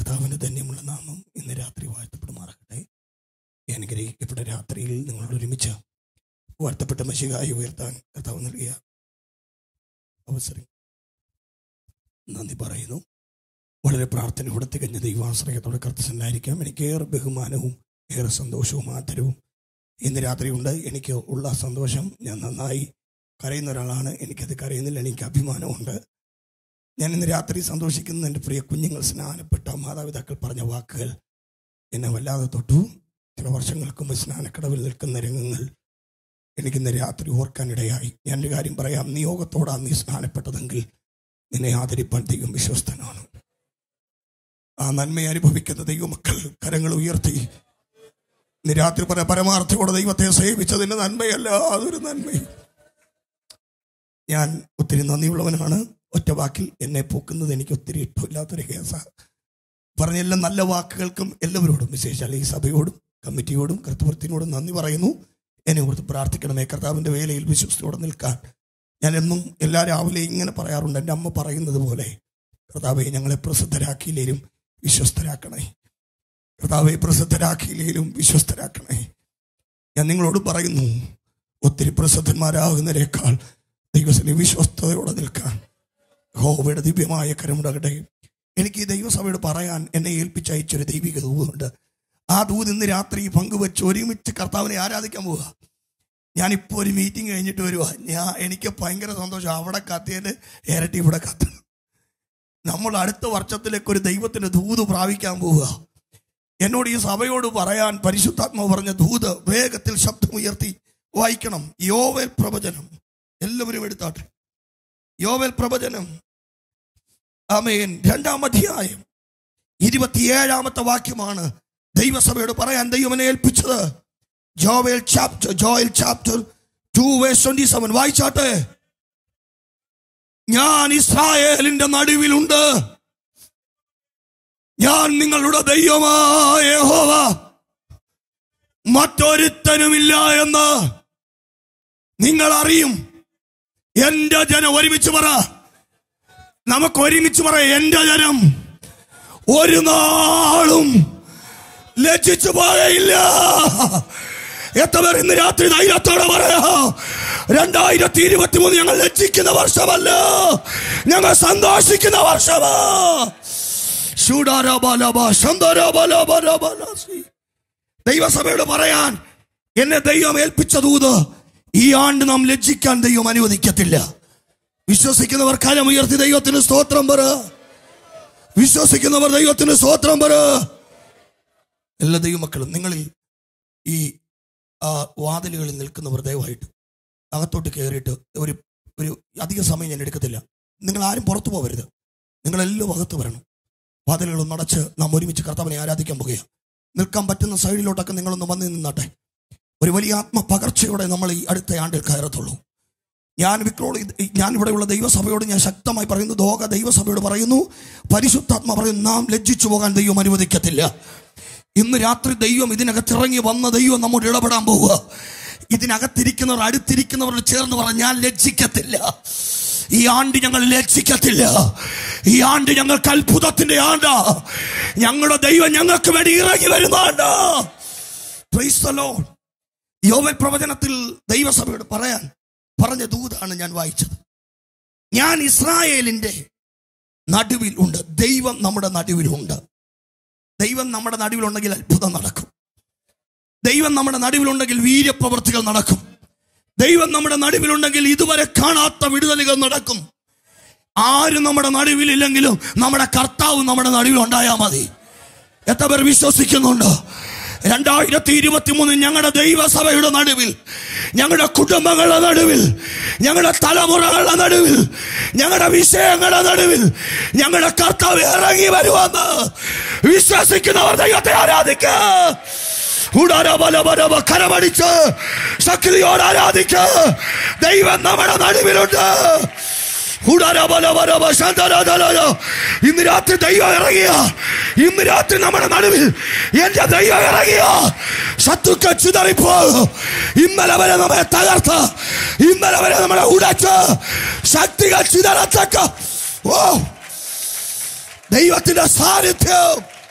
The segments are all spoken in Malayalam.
കർത്താവിൻ്റെ ധന്യമുള്ള നാമം ഇന്ന് രാത്രി വാഴ്ത്തപ്പെടുമാറാകട്ടെ ഈ അനുഗ്രഹിക്കപ്പെട്ട രാത്രിയിൽ നിങ്ങളോട് ഒരുമിച്ച് വാഴ്ത്തപ്പെട്ട മഷികായി ഉയർത്താൻ കർത്താവ് നൽകിയ അവസരം നന്ദി പറയുന്നു വളരെ പ്രാർത്ഥനയോടെ തികഞ്ഞ ദൈവാശ്രയത്തോടെ കർത്തസന്നായിരിക്കാം എനിക്ക് ഏറെ ബഹുമാനവും ഏറെ സന്തോഷവും ആദരവും ഇന്ന് രാത്രിയുണ്ട് എനിക്ക് ഉള്ള സന്തോഷം ഞാൻ നന്നായി കരയുന്ന ഒരാളാണ് എനിക്കത് കരയുന്നില്ല എനിക്ക് അഭിമാനമുണ്ട് ഞാൻ ഇന്ന് രാത്രി സന്തോഷിക്കുന്ന എൻ്റെ പ്രിയ കുഞ്ഞുങ്ങൾ സ്നാനപ്പെട്ട മാതാപിതാക്കൾ പറഞ്ഞ വാക്കുകൾ എന്നെ വല്ലാതെ തൊട്ടു ചില വർഷങ്ങൾക്ക് മുമ്പ് സ്നാനക്കടവിൽ നിൽക്കുന്ന രംഗങ്ങൾ എനിക്കിന്ന് രാത്രി ഓർക്കാനിടയായി ഞാൻ ഒരു കാര്യം പറയാം നിയോഗത്തോടാണ് നീ സ്നാനപ്പെട്ടതെങ്കിൽ നിന്നെ ആദരിപ്പാൻ ദൈവം വിശ്വസ്തനാണ് ആ നന്മയെ അനുഭവിക്കുന്ന ദൈവമക്കൾ കരങ്ങൾ ഉയർത്തി ഇന്ന് രാത്രി പറ പരമാർത്ഥയോടെ ദൈവത്തെ സേവിച്ചതിന്റെ നന്മയല്ല അതൊരു നന്മയും ഞാൻ ഒത്തിരി നന്ദിയുള്ളവനാണ് ഒറ്റ വാക്കിൽ എന്നെ പോക്കുന്നത് എനിക്ക് ഒത്തിരി ഇഷ്ടമില്ലാത്തൊരു കേസാണ് പറഞ്ഞ എല്ലാ നല്ല വാക്കുകൾക്കും എല്ലാവരോടും വിശേഷിച്ചാൽ ഈ സഭയോടും കമ്മിറ്റിയോടും കർത്തവൃത്തിനോടും നന്ദി പറയുന്നു എന്നെ ഓർത്ത് പ്രാർത്ഥിക്കണമേ കർത്താവിൻ്റെ വേലയിൽ വിശ്വസ്തയോടെ നിൽക്കാൻ ഞാൻ എന്നും എല്ലാ രാവിലെ ഇങ്ങനെ പറയാറുണ്ട് എൻ്റെ അമ്മ പറയുന്നത് പോലെ കർത്താവെ ഞങ്ങളെ പ്രസിദ്ധരാക്കിയില്ലേലും വിശ്വസ്തരാക്കണേ കർത്താവെ പ്രസിദ്ധരാക്കിയില്ലേലും വിശ്വസ്തരാക്കണേ ഞാൻ നിങ്ങളോട് പറയുന്നു ഒത്തിരി പ്രസിദ്ധന്മാരാകുന്നതിനേക്കാൾ ദൈവത്തിന് വിശ്വസ്തയോടെ നിൽക്കാൻ ഹോവയുടെ ദിവ്യമായ കരമുണ്ടാകട്ടെ എനിക്ക് ഈ ദൈവസഭയോട് പറയാൻ എന്നെ ഏൽപ്പിച്ച് അയച്ചൊരു ദൈവിക ദൂതുണ്ട് ആ ദൂത് ഇന്ന് രാത്രി പങ്കുവെച്ച് ഒരുമിച്ച് കർത്താവിനെ ആരാധിക്കാൻ പോവുക ഞാനിപ്പോൾ ഒരു മീറ്റിംഗ് കഴിഞ്ഞിട്ട് വരുക ഞാൻ എനിക്ക് ഭയങ്കര സന്തോഷം അവിടെ കത്തിയതിൻ്റെ ഇരട്ടി ഇവിടെ കത്തണം നമ്മൾ അടുത്ത വർഷത്തിലേക്ക് ഒരു ദൈവത്തിന്റെ ദൂത് പ്രാപിക്കാൻ പോവുക എന്നോട് ഈ സഭയോട് പറയാൻ പരിശുദ്ധാത്മാവ് പറഞ്ഞ ദൂത് വേഗത്തിൽ ശബ്ദമുയർത്തി വായിക്കണം യോവേൽ പ്രവചനം എല്ലാവരും എടുത്താട്ടെ യോവേൽ പ്രവചനം അമേൻ രണ്ടാം അധ്യായം ഇരുപത്തിയേഴാമത്തെ വാക്യമാണ് ദൈവസഭയോട് പറയാൻ ദൈവമനെ ഏൽപ്പിച്ചത് Joel chapter Joel chapter two verse twenty seven വായിച്ചാട്ടെ ഞാൻ ഇസ്രായേലിന്റെ നടുവിലുണ്ട് ഞാൻ നിങ്ങളുടെ ദൈവമായ യഹോവ മറ്റൊരുത്തനുമില്ല എന്ന് നിങ്ങൾ അറിയും എന്റെ ജനം ഒരുമിച്ച് പറ നമുക്ക് ഒരുമിച്ച് പറ എന്റെ ജനം ഒരു നാളും ലജ്ജിച്ചു പോകയില്ല എത്ര പേർ ഇന്ന് രാത്രി ധൈര്യത്തോടെ പറയാ രണ്ടായിരത്തി ഇരുപത്തി മൂന്ന് ഞങ്ങൾ ലജ്ജിക്കുന്ന വർഷമല്ല ഞങ്ങൾ സന്തോഷിക്കുന്ന വർഷമാ ശൂഡാരാബാലാബാ, ശന്തരാബാലാബാലാബാലാസി. ദൈവസഭയോട് പറയാൻ എന്നെ ദൈവം ഏൽപ്പിച്ച ദൂത് ഈ ആണ്ട് നാം ലജ്ജിക്കാൻ ദൈവം അനുവദിക്കത്തില്ല വിശ്വസിക്കുന്നവർ കരമുയർത്തി ദൈവത്തിന് സ്തോത്രം പറ വിശ്വസിക്കുന്നവർ ദൈവത്തിന് സ്തോത്രം പറ എല്ലാ ദൈവമക്കളും നിങ്ങളിൽ ഈ ആ, വാതിലുകളിൽ നിൽക്കുന്നവർ ദയവായിട്ട് അകത്തോട്ട് കയറിയിട്ട് ഒരു ഒരു അധിക സമയം ഞാൻ എടുക്കത്തില്ല നിങ്ങൾ ആരും പുറത്തു പോകരുത് നിങ്ങളെല്ലാം അകത്ത് വരണം വാതിലുകളും നടച്ച് നാം ഒരുമിച്ച് കർത്താവിനെ ആരാധിക്കാൻ പോകുകയാണ് നിൽക്കാൻ പറ്റുന്ന സൈഡിലോട്ടൊക്കെ നിങ്ങളൊന്ന് വന്ന് നിന്നാട്ടെ ഒരു വലിയ ആത്മപകർച്ചയോടെ നമ്മൾ ഈ അടുത്ത ആണ്ടിൽ കയറത്തുള്ളൂ ഞാൻ വിക്രോളി ഞാൻ ഇവിടെയുള്ള ദൈവസഭയോട് ഞാൻ ശക്തമായി പറയുന്നു ദോക ദൈവസഭയോട് പറയുന്നു പരിശുദ്ധാത്മ പറയുന്നു നാം ലജ്ജിച്ചു പോകാൻ ദൈവം അനുവദിക്കത്തില്ല ഇന്ന് രാത്രി ദൈവം ഇതിനകത്തിറങ്ങി വന്ന ദൈവം നമ്മോട് ഇടപെടാൻ പോവുക ഇതിനകത്തിരിക്കുന്നവർ അടുത്തിരിക്കുന്നവർ ചേർന്ന് പറഞ്ഞ ഞാൻ ലജ്ജിക്കത്തില്ല ഈ ആണ്ട് ഞങ്ങൾ ലജ്ജിക്കത്തില്ല ഈ ആണ്ട് ഞങ്ങൾക്ക് അത്ഭുതത്തിന്റെ ആണ്ടാ ഞങ്ങളുടെ ദൈവം ഞങ്ങൾക്ക് വേണ്ടി ഇറങ്ങി വരുന്ന ആണ്ടാ Praise the Lord. യോവൽ പ്രവചനത്തിൽ ദൈവസഭയോട് പറയാൻ പറഞ്ഞ ദൂതാണ് ഞാൻ വായിച്ചത് ഞാൻ ഇസ്രായേലിന്റെ നടുവിൽ ഉണ്ട് ദൈവം നമ്മുടെ നടുവിലുണ്ട് ദൈവം നമ്മുടെ നടുവിലുണ്ടെങ്കിൽ അത്ഭുതം നടക്കും ദൈവം നമ്മുടെ നടുവിലുണ്ടെങ്കിൽ വീര്യപ്രവർത്തികൾ നടക്കും ദൈവം നമ്മുടെ നടുവിലുണ്ടെങ്കിൽ ഇതുവരെ കാണാത്ത വിടുതലുകൾ നടക്കും ആരും നമ്മുടെ നടുവിലില്ലെങ്കിലും നമ്മുടെ കർത്താവ് നമ്മുടെ നടുവിൽ ഉണ്ടായാൽ മതി എത്ര പേർ വിശ്വസിക്കുന്നുണ്ട് രണ്ടായിരത്തി ഇരുപത്തി മൂന്ന് ഞങ്ങളുടെ ദൈവസഭയുടെ നടുവിൽ ഞങ്ങളുടെ കുടുംബങ്ങളുടെ നടുവിൽ ഞങ്ങളുടെ തലമുറകളുടെ നടുവിൽ ഞങ്ങളുടെ വിഷയങ്ങളുടെ നടുവിൽ ഞങ്ങളുടെ കർത്താവ് ഇറങ്ങി വരുമെന്ന് വിശ്വസിക്കുന്നവർ ദൈവത്തെ ആരാധിക്ക ഉടാരബലബലബ കരമടിച്ച് ശക്തിയോട് ആരാധിക്ക ദൈവം നമ്മുടെ നടുവിലുണ്ട് ഉടാരബലബലബ ശാന്തരാധലോ. ഇന്ന് രാത്രി ദൈവം ഇറങ്ങിയ ഇന്ന് രാത്രി നമ്മുടെ നടുവിൽ എന്റെ ദൈവം ഇറങ്ങിയ ശത്രുക്കൾ ചിതറിപ്പോ ഇന്നലെ വരെ നമ്മെ തകർത്ത ഇന്നലെ വരെ നമ്മളെ ഉടച്ച് ശക്തികൾ ചിതറത്തക്ക ഓ ദൈവത്തിന്റെ സാന്നിധ്യം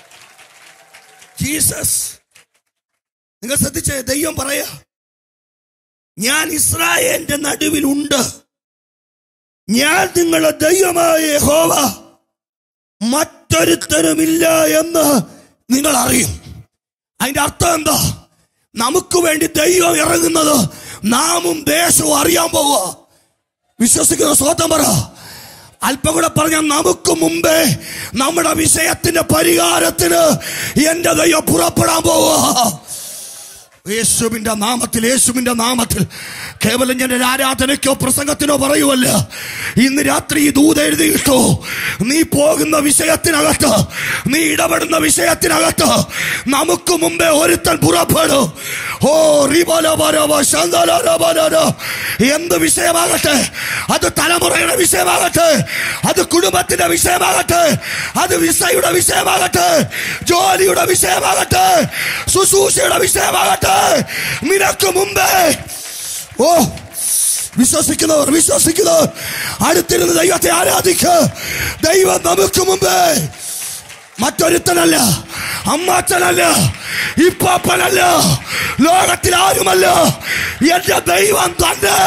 ജീസസ് നിങ്ങൾ ശ്രദ്ധിച്ചേ ദൈവം പറയാ ഞാൻ ഇസ്രായേലിന്റെ നടുവിലുണ്ട് ഞാൻ നിങ്ങളുടെ ദൈവമായ യഹോവ മറ്റൊരുത്തരുമില്ല എന്ന് നിങ്ങൾ അറിയും അതിന്റെ അർത്ഥം എന്താ നമുക്ക് വേണ്ടി ദൈവം ഇറങ്ങുന്നത് നാമും ദേശവും അറിയാൻ പോവുക വിശ്വസിക്കുന്ന സ്വതം പറ അല്പം കൂടെ പറഞ്ഞ നമുക്ക് മുമ്പേ നമ്മുടെ വിഷയത്തിന്റെ പരിഹാരത്തിന് എന്റെ ദൈവം പുറപ്പെടാൻ പോവുക യേശുവിന്റെ നാമത്തിൽ യേശുവിന്റെ നാമത്തിൽ കേവലം ഞാൻ ഒരു ആരാധനയ്ക്കോ പ്രസംഗത്തിനോ പറയുമല്ല ഇന്ന് രാത്രി ഈ ദൂത് എഴുതിയിട്ടോ നീ പോകുന്ന വിഷയത്തിനകത്ത് നീ ഇടപെടുന്ന വിഷയത്തിനകത്ത് നമുക്ക് മുമ്പേ ഒരുത്തൻ പുറപ്പെടും ഓ റിബലബരവ ശന്തലരബലര എന്ത് വിഷയമാകട്ടെ അത് തലമുറയുടെ വിഷയമാകട്ടെ അത് കുടുംബത്തിന്റെ വിഷയമാകട്ടെ അത് വിസയുടെ വിഷയമാകട്ടെ ജോലിയുടെ വിഷയമാകട്ടെ ശുശ്രൂഷയുടെ വിഷയമാകട്ടെ നിനക്ക് മുമ്പേ ഓ വിശ്വസിക്കുന്നവർ വിശ്വസിക്കുന്നവർ അടുത്തിരുന്ന് ദൈവത്തെ ആരാധിക്ക് ദൈവം നമുക്ക് മുമ്പേ മറ്റൊരുത്തനല്ല അമ്മാച്ചനല്ല ഇപ്പാപ്പനല്ല ലോകത്തിൽ ആരുമല്ല എന്റെ ദൈവം തന്നെ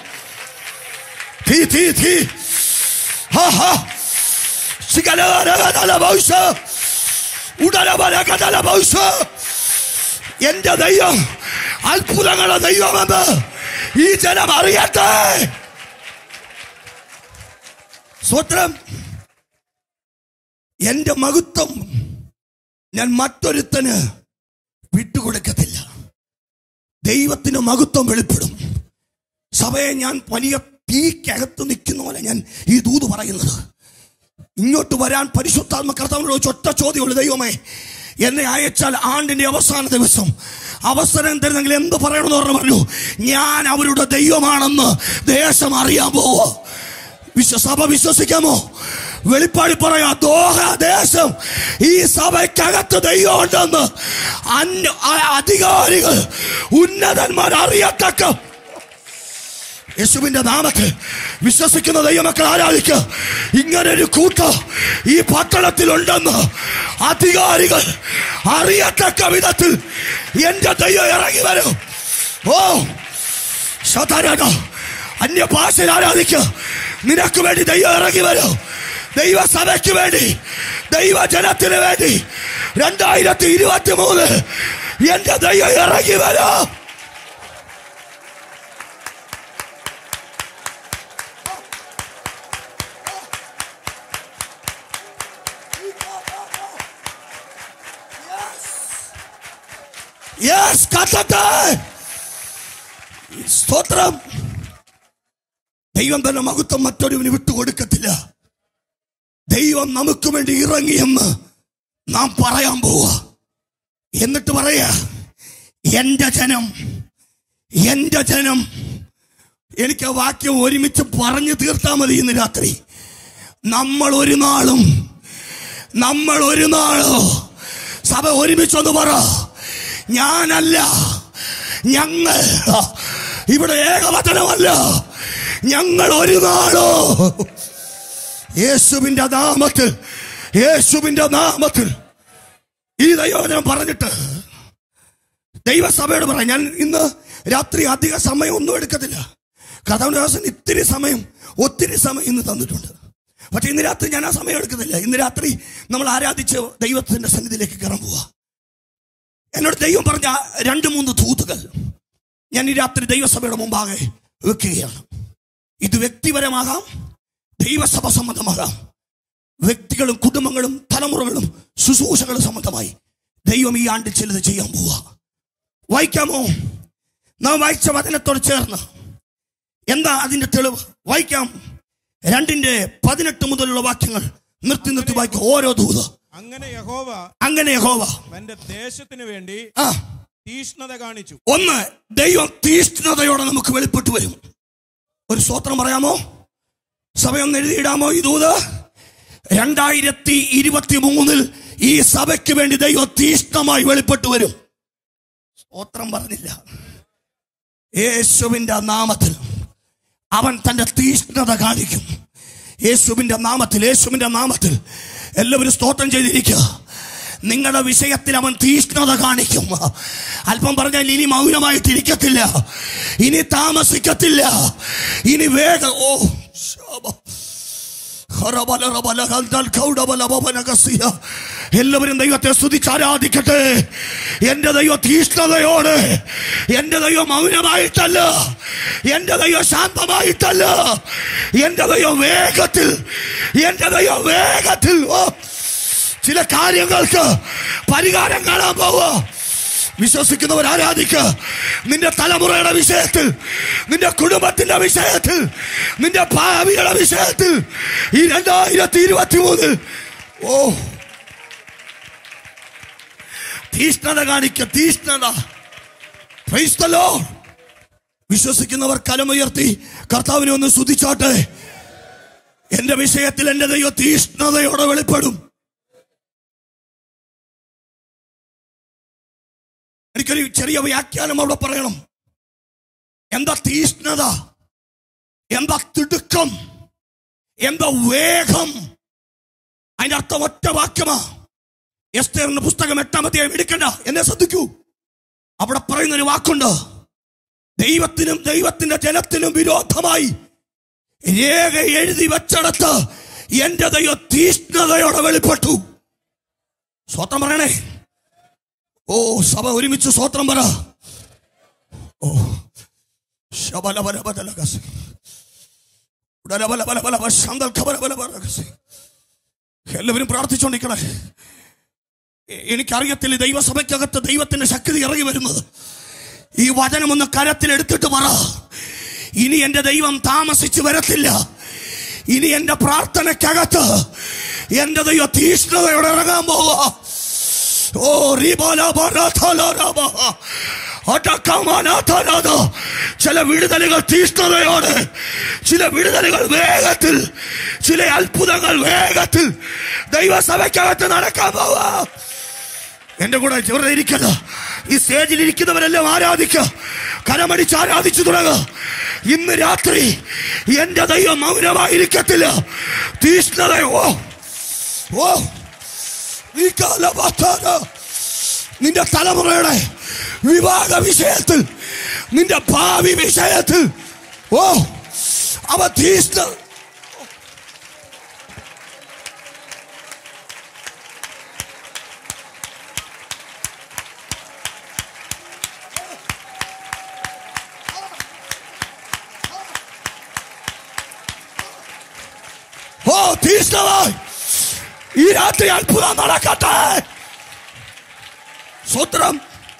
തീ തീ തീ ഹാ ഹാ ശിഖലകല ഭൗഷ ഉടലബലകല ഭൗഷ എന്റെ ദൈവം അത്ഭുതങ്ങളുടെ ദൈവമെന്ന് ഈ ജനം അറിയട്ടെ സ്വത്രം എന്റെ മഹത്വം ഞാൻ മറ്റൊരുത്തന് വിട്ടുകൊടുക്കത്തില്ല ദൈവത്തിന് മഹത്വം വെളിപ്പെടും സഭയെ ഞാൻ വലിയ തീക്കകത്ത് നിൽക്കുന്ന പോലെ ഞാൻ ഈ ദൂത് പറയുന്നത് ഇങ്ങോട്ട് വരാൻ പരിശുദ്ധാത്മ കർത്താവിനോട് ഒറ്റ ചോദ്യമുള്ളൂ ദൈവമേ എന്നെ അയച്ചാൽ ആണ്ടിന്റെ അവസാന ദിവസം അവസരം തരുന്നെങ്കിൽ എന്ത് പറയണമെന്ന് പറഞ്ഞു പറഞ്ഞു ഞാൻ അവരുടെ ദൈവമാണെന്ന് ദേശം അറിയാൻ പോവോ വിശ്വ സഭ വിശ്വസിക്കാമോ വെളിപ്പാടി പറയാ ദോഹ ദേശം ഈ സഭയ്ക്കകത്ത് ദൈവമുണ്ടെന്ന് അന്യ ആ- അധികാരികൾ ഉന്നതന്മാർ അറിയത്തക്ക യേശുവിന്റെ നാമത്തിൽ വിശ്വസിക്കുന്ന ദൈവമക്കൾ ആരാധിക്കുക ഇങ്ങനെ ഒരു കൂട്ടം ഈ പട്ടണത്തിലുണ്ടെന്ന് അധികാരികൾ അറിയത്തക്ക വിധത്തിൽ എന്റെ ദൈവം ഇറങ്ങി വരും ഓ സതാരണ അന്യ ഭാഷയിൽ ആരാധിക്കുക നിനക്ക് വേണ്ടി ദൈവം ഇറങ്ങി വരും ദൈവസഭയ്ക്ക് വേണ്ടി ദൈവജനത്തിന് വേണ്ടി രണ്ടായിരത്തി ഇരുപത്തി മൂന്ന് എന്റെ ദൈവം ഇറങ്ങി വരാം യെസ് കത്തട്ടെ സ്തോത്രം ദൈവം തന്നെ മഹത്വം മറ്റൊരുവിന് വിട്ടുകൊടുക്കത്തില്ല ദൈവം നമുക്ക് വേണ്ടി ഇറങ്ങിയെന്ന് നാം പറയാൻ പോവുക എന്നിട്ട് പറയാ എന്റെ ജനം എന്റെ ജനം എനിക്ക് ആ വാക്യം ഒരുമിച്ച് പറഞ്ഞു തീർത്താൽ മതി ഇന്ന് രാത്രി നമ്മൾ ഒരു നാളും നമ്മൾ ഒരു നാളോ സഭ ഒരുമിച്ചൊന്ന് പറ ഞാനല്ല ഞങ്ങൾ ഇവിടെ ഏകവചനമല്ല ഞങ്ങൾ ഒരു നാളോ യേശുവിന്റെ നാമത്തിൽ യേശുവിന്റെ നാമത്തിൽ ഈ ദൈവവചനം പറഞ്ഞിട്ട് ദൈവസഭയോട് പറയാം ഞാൻ ഇന്ന് രാത്രി അധിക സമയം ഒന്നും എടുക്കത്തില്ല കഥാവിനാസൻ ഇത്തിരി സമയം ഒത്തിരി സമയം ഇന്ന് തന്നിട്ടുണ്ട് പക്ഷെ ഇന്ന് രാത്രി ഞാൻ ആ സമയം എടുക്കുന്നില്ല ഇന്ന് രാത്രി നമ്മൾ ആരാധിച്ച് ദൈവത്തിന്റെ സന്നിധിയിലേക്ക് കയറാൻ പോവാ എന്നോട് ദൈവം പറഞ്ഞ ആ രണ്ട് മൂന്ന് തൂതുകൾ ഞാൻ ഈ രാത്രി ദൈവസഭയുടെ മുമ്പാകെ വെക്കുകയാണ് ഇത് വ്യക്തിപരമാകാം ദൈവസഭ സംബന്ധമാകാം വ്യക്തികളും കുടുംബങ്ങളും തലമുറകളും ശുശ്രൂഷകളും സംബന്ധമായി ദൈവം ഈ ആണ്ടിൽ ചിലത് ചെയ്യാൻ പോവാ വായിക്കാമോ നാം വായിച്ച വചനത്തോട് ചേർന്ന് എന്താ അതിന്റെ തെളിവ് വായിക്കാം രണ്ടിന്റെ പതിനെട്ട് മുതലുള്ള വാക്യങ്ങൾ നിർത്തി നിർത്തി വായിക്കാം ഓരോ ദൂത് അങ്ങനെ യഹോവ അങ്ങനെ യഹോവ തന്റെ ദേശത്തിന് വേണ്ടി ആ തീഷ്ണത കാണിച്ചു ഒന്ന് ദൈവം തീഷ്ണതയോടെ നമുക്ക് വെളിപ്പെട്ടു വരും ഒരു സ്വത്രം പറയാമോ സഭയൊന്ന് എഴുതിയിടാമോ ഈ ദൂത് രണ്ടായിരത്തി ഇരുപത്തി മൂന്നിൽ ഈ സഭയ്ക്ക് വേണ്ടി ദൈവം തീഷ്ണമായി വെളിപ്പെട്ടു വരും സ്തോത്രം പറഞ്ഞില്ല യേശുവിന്റെ നാമത്തിൽ അവൻ തന്റെ തീഷ്ണത കാണിക്കും യേശുവിന്റെ നാമത്തിൽ യേശുവിന്റെ നാമത്തിൽ എല്ലാവരും സ്തോത്രം ചെയ്തിരിക്കുക നിങ്ങളുടെ വിഷയത്തിൽ അവൻ തീഷ്ണത കാണിക്കും അല്പം പറഞ്ഞാൽ ഇനി മൗനമായിട്ടിരിക്കത്തില്ല ഇനി താമസിക്കത്തില്ല ഇനി വേഗം ഓ ശാപം എല്ലാവരും ദൈവത്തെ സ്തുതിച്ച് ആരാധിക്കട്ടെ എന്റെ ദൈവം തീഷ്ണതയോട് എന്റെ ദൈവം മൗനമായിട്ടല്ല എന്റെ ദൈവം ശാന്തമായിട്ടല്ല എന്റെ ദൈവം വേഗത്തിൽ എന്റെ ദൈവം വേഗത്തിൽ ഓ ചില കാര്യങ്ങൾക്ക് പരിഹാരം കാണാൻ പോവുക വിശ്വസിക്കുന്നവർ ആരാധിക്ക നിന്റെ തലമുറയുടെ വിഷയത്തിൽ നിന്റെ കുടുംബത്തിന്റെ വിഷയത്തിൽ നിന്റെ ഭാവിയുടെ വിഷയത്തിൽ ഈ രണ്ടായിരത്തി ഇരുപത്തി മൂന്നിൽ ഓ തീഷ്ണത കാണിക്ക തീഷ്ണത Praise the Lord. വിശ്വസിക്കുന്നവർ കലമുയർത്തി കർത്താവിനെ ഒന്ന് സ്തുതിച്ചാട്ടെ എന്റെ വിഷയത്തിൽ എന്റെ ദൈവം തീഷ്ണതയോടെ വെളിപ്പെടും എനിക്കൊരു ചെറിയ വ്യാഖ്യാനം അവിടെ പറയണം എന്താ തീഷ്ണത എന്താ തിടുക്കം എന്താ വേഗം അതിന്റെ അർത്ഥം ഒറ്റ വാക്യമാ എസ്തേറിന്റെ പുസ്തകം എട്ടാമത്തെ എടുക്കണ്ട എന്നെ ശ്രദ്ധിക്കൂ അവിടെ പറയുന്ന ഒരു വാക്കുണ്ട് ദൈവത്തിനും ദൈവത്തിന്റെ ജനത്തിനും വിരോധമായി രേഖ എഴുതി വെച്ചടത്ത് എന്റെ ദൈവം തീഷ്ണതയോടെ വെളിപ്പെട്ടു സ്വത്രം പറയണേ ഓ സഭ ഒരുമിച്ച് സ്വത്രം പറ ഓ ശബലബലബലകസി. ഉടലബലബലബലബ ശന്തൽഖബലബലബലകസി. എല്ലാവരും പ്രാർത്ഥിച്ചുകൊണ്ടിരിക്കണേ എ- എനിക്കറിയത്തില്ല ദൈവസഭയ്ക്കകത്ത് ദൈവത്തിന്റെ ശക്തി ഇറങ്ങി വരുന്നത് ഈ വചനം ഒന്ന് കരത്തിലെടുത്തിട്ട് പറ ഇനി എന്റെ ദൈവം താമസിച്ച് വരത്തില്ല ഇനി എന്റെ പ്രാർത്ഥനയ്ക്കകത്ത് എന്റെ ദൈവം തീഷ്ണതയോടെ ഇറങ്ങാൻ പോവാ ഓ റിബോലബറഥലരബഹ. അടക്കമാനാഥനാഥ. ചില വിടുതലുകൾ തീഷ്ണതയോടെ ചില വിടുതലുകൾ വേഗത്തിൽ ചില അത്ഭുതങ്ങൾ വേഗത്തിൽ ദൈവസഭയ്ക്കകത്ത് നടക്കാൻ പോവാ എന്റെ കൂടെ ഇവിടെ ഇരിക്കല്ല ഈ സ്റ്റേജിൽ ഇരിക്കുന്നവരെല്ലാം ആരാധിക്ക കരമടിച്ച് ആരാധിച്ചു തുടങ്ങുക ഇന്ന് രാത്രി എന്റെ ദൈവം മൗനമായിരിക്കത്തില്ല തീഷ്ണത ഓ ഓ നീ കാലപാത്താന നിന്റെ തലമുറയുടെ വിവാഹ വിഷയത്തിൽ നിന്റെ ഭാവി വിഷയത്തിൽ ഓ അവ തീഷ്ണ ഓ തീഷ്ണമായി ഈ രാത്രി അത്ഭുതം നടക്കട്ടെ സൂത്രം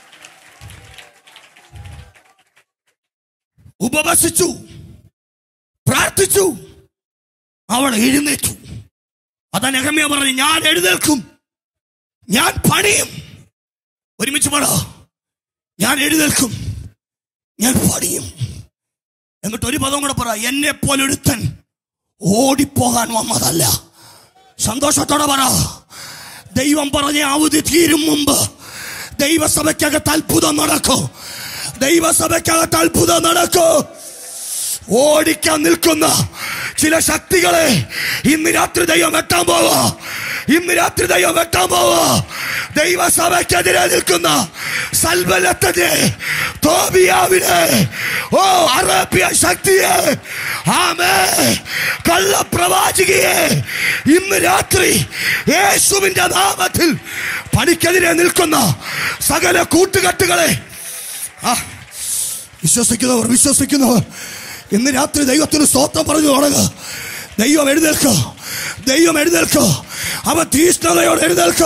ഉപവസിച്ചു പ്രാർത്ഥിച്ചു അവൾ എഴുന്നേറ്റു അതാ നെഹമ്യ പറഞ്ഞു ഞാൻ എഴുന്നേൽക്കും ഞാൻ പണിയും ഒരുമിച്ച് പറ ഞാൻ എഴുന്നേൽക്കും ഞാൻ പണിയും എന്നിട്ട് ഒരു പദം കൂടെ പറ എന്നെ പോലൊരുത്തൻ ഓടിപ്പോകാൻ വന്നതല്ല സന്തോഷത്തോടെ പറ ദൈവം പറഞ്ഞ അവധി തീരും മുമ്പ് ദൈവസഭയ്ക്കകത്ത് അത്ഭുതം നടക്കും ദൈവസഭയ്ക്കകത്ത് അത്ഭുതം നടക്കും ഓടിക്കാൻ നിൽക്കുന്ന ചില ശക്തികളെ ഇന്ന് രാത്രി ദൈവം വെട്ടാൻ പോവാ ഇന്ന് രാത്രി ദൈവം വെട്ടാൻ പോവാ ദൈവസഭയ്ക്കെതിരെ നിൽക്കുന്ന സൽബലത്തെ തോബിയാവിനെ ഓ അറേബ്യ ശക്തിയെ ആമേ കള്ളപ്രവാചികയെ ഇന്ന് രാത്രി യേശുവിന്റെ നാമത്തിൽ പണിക്കെതിരെ നിൽക്കുന്ന സകല കൂട്ടുകെട്ടുകളെ ആ വിശ്വസിക്കുന്നവർ വിശ്വസിക്കുന്നവർ ഇന്ന് രാത്രി ദൈവത്തിന് സ്തോത്രം പറഞ്ഞു തുടങ്ങുക ദൈവം എഴുന്നേൽക്കോ ദൈവം എഴുന്നേൽക്കോ അവ തീഷ്ണതയോടെ എഴുന്നേൽക്കോ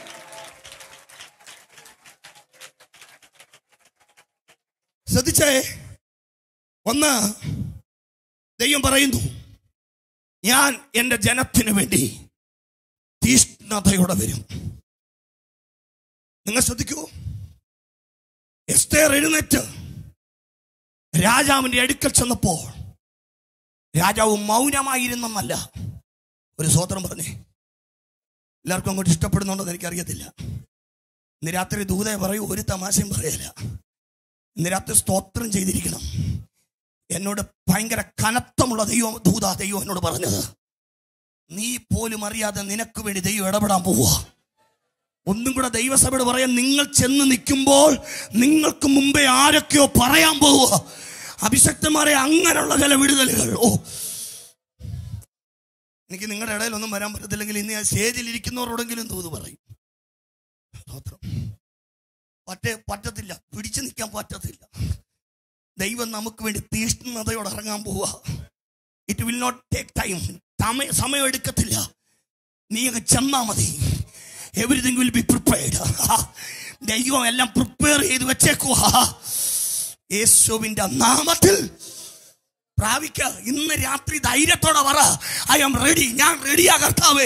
ശ്രദ്ധിച്ചേ ഒന്ന് ദൈവം പറയുന്നു ഞാൻ എൻ്റെ ജനത്തിന് വേണ്ടി തീഷ്ണതയോടെ വരും നിങ്ങൾ ശ്രദ്ധിക്കൂ എസ്തേർ എഴുന്നേറ്റ് രാജാവിന്റെ അടുക്കൽ ചെന്നപ്പോൾ രാജാവ് മൗനമായിരുന്നെന്നല്ല ഒരു സ്വോത്രം പറഞ്ഞേ എല്ലാവർക്കും അങ്ങോട്ട് ഇഷ്ടപ്പെടുന്നുണ്ടോ എനിക്കറിയത്തില്ല ഇന്ന് രാത്രി ദൂതയെ പറയൂ ഒരു തമാശയും പറയല ഇന്ന് രാത്രി സ്തോത്രം ചെയ്തിരിക്കണം എന്നോട് ഭയങ്കര കനത്തമുള്ള ദൈവം ദൂത ദൈവം എന്നോട് പറഞ്ഞത് നീ പോലും അറിയാതെ നിനക്ക് വേണ്ടി ദൈവം ഇടപെടാൻ പോവുക ഒന്നും കൂടെ ദൈവസഭയോട് പറയാൻ നിങ്ങൾ ചെന്ന് നിൽക്കുമ്പോൾ നിങ്ങൾക്ക് മുമ്പേ ആരൊക്കെയോ പറയാൻ പോവുക അഭിഷക്തന്മാരെ അങ്ങനെയുള്ള ചില വിടുതലുകൾ ഓ എനിക്ക് നിങ്ങളുടെ ഇടയിൽ ഒന്നും വരാൻ പറ്റത്തില്ലെങ്കിൽ ഇന്ന് ഞാൻ സ്റ്റേജിൽ ഇരിക്കുന്നവരോടെങ്കിലും തൂത് പറയും സ്തോത്രം. പറ്റേ പറ്റത്തില്ല പിടിച്ചു നിൽക്കാൻ പറ്റത്തില്ല ദൈവം നമുക്ക് വേണ്ടി തീഷ്ണതയോടെ ഇറങ്ങാൻ പോവുക it will not take time സമയം എടുക്കത്തില്ല നീ അങ്ങ് ചെന്നാ മതി എവറിഥിങ് വിൽ ബി പ്രിപ്പയർഡ് ദൈവം എല്ലാം പ്രിപ്പയർ ചെയ്ത് വെച്ചേക്കുക യേശുവിന്റെ നാമത്തിൽ പ്രാപിക്ക ഇന്ന് രാത്രി ധൈര്യത്തോടെ പറ ഐ ആം റെഡി ഞാൻ റെഡിയാ കർത്താവേ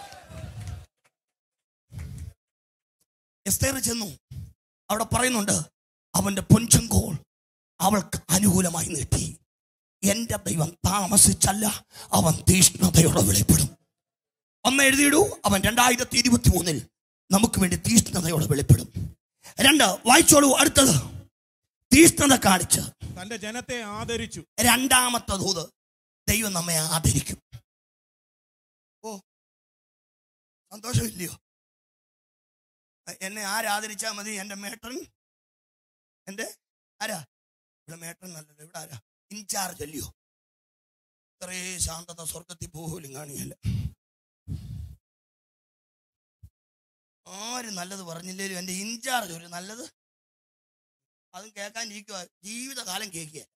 എസ്തേർ ചെന്നു അവിടെ പറയുന്നുണ്ട് അവന്റെ പൊൻചങ്കോൾ അവൾക്ക് അനുകൂലമായി നീട്ടി എന്റെ ദൈവം താമസിച്ചല്ല അവൻ തീഷ്ണതയോടെ വെളിപ്പെടും ഒന്ന് എഴുതിയിടൂ അവൻ രണ്ടായിരത്തി ഇരുപത്തി മൂന്നിൽ നമുക്ക് വേണ്ടി തീഷ്ണതയോടെ വെളിപ്പെടും രണ്ട് വായിച്ചോളൂ അടുത്തത് തീഷ്ണത കാണിച്ച് തന്റെ ജനത്തെ ആദരിച്ചു രണ്ടാമത്തെ ദൂത് ദൈവം നമ്മെ ആദരിക്കും ഓ സന്തോഷമില്ലയോ എന്നെ ആരാദരിച്ചാ മതി എന്റെ മേട്ടൻ എന്റെ ആരാ ഇവിടെ മേട്ടൻ നല്ലല്ലോ ഇവിടെ ആരാ ഇൻചാർജ് അല്ലയോ ഇത്രേ ശാന്തത സ്വർഗത്തിൽ പോലും കാണിയല്ല ആര് നല്ലത് പറഞ്ഞില്ലേലും എന്റെ ഇൻചാർജ് ഒരു നല്ലത് അതും കേൾക്കാനിരിക്കുക ജീവിതകാലം കേൾക്കുക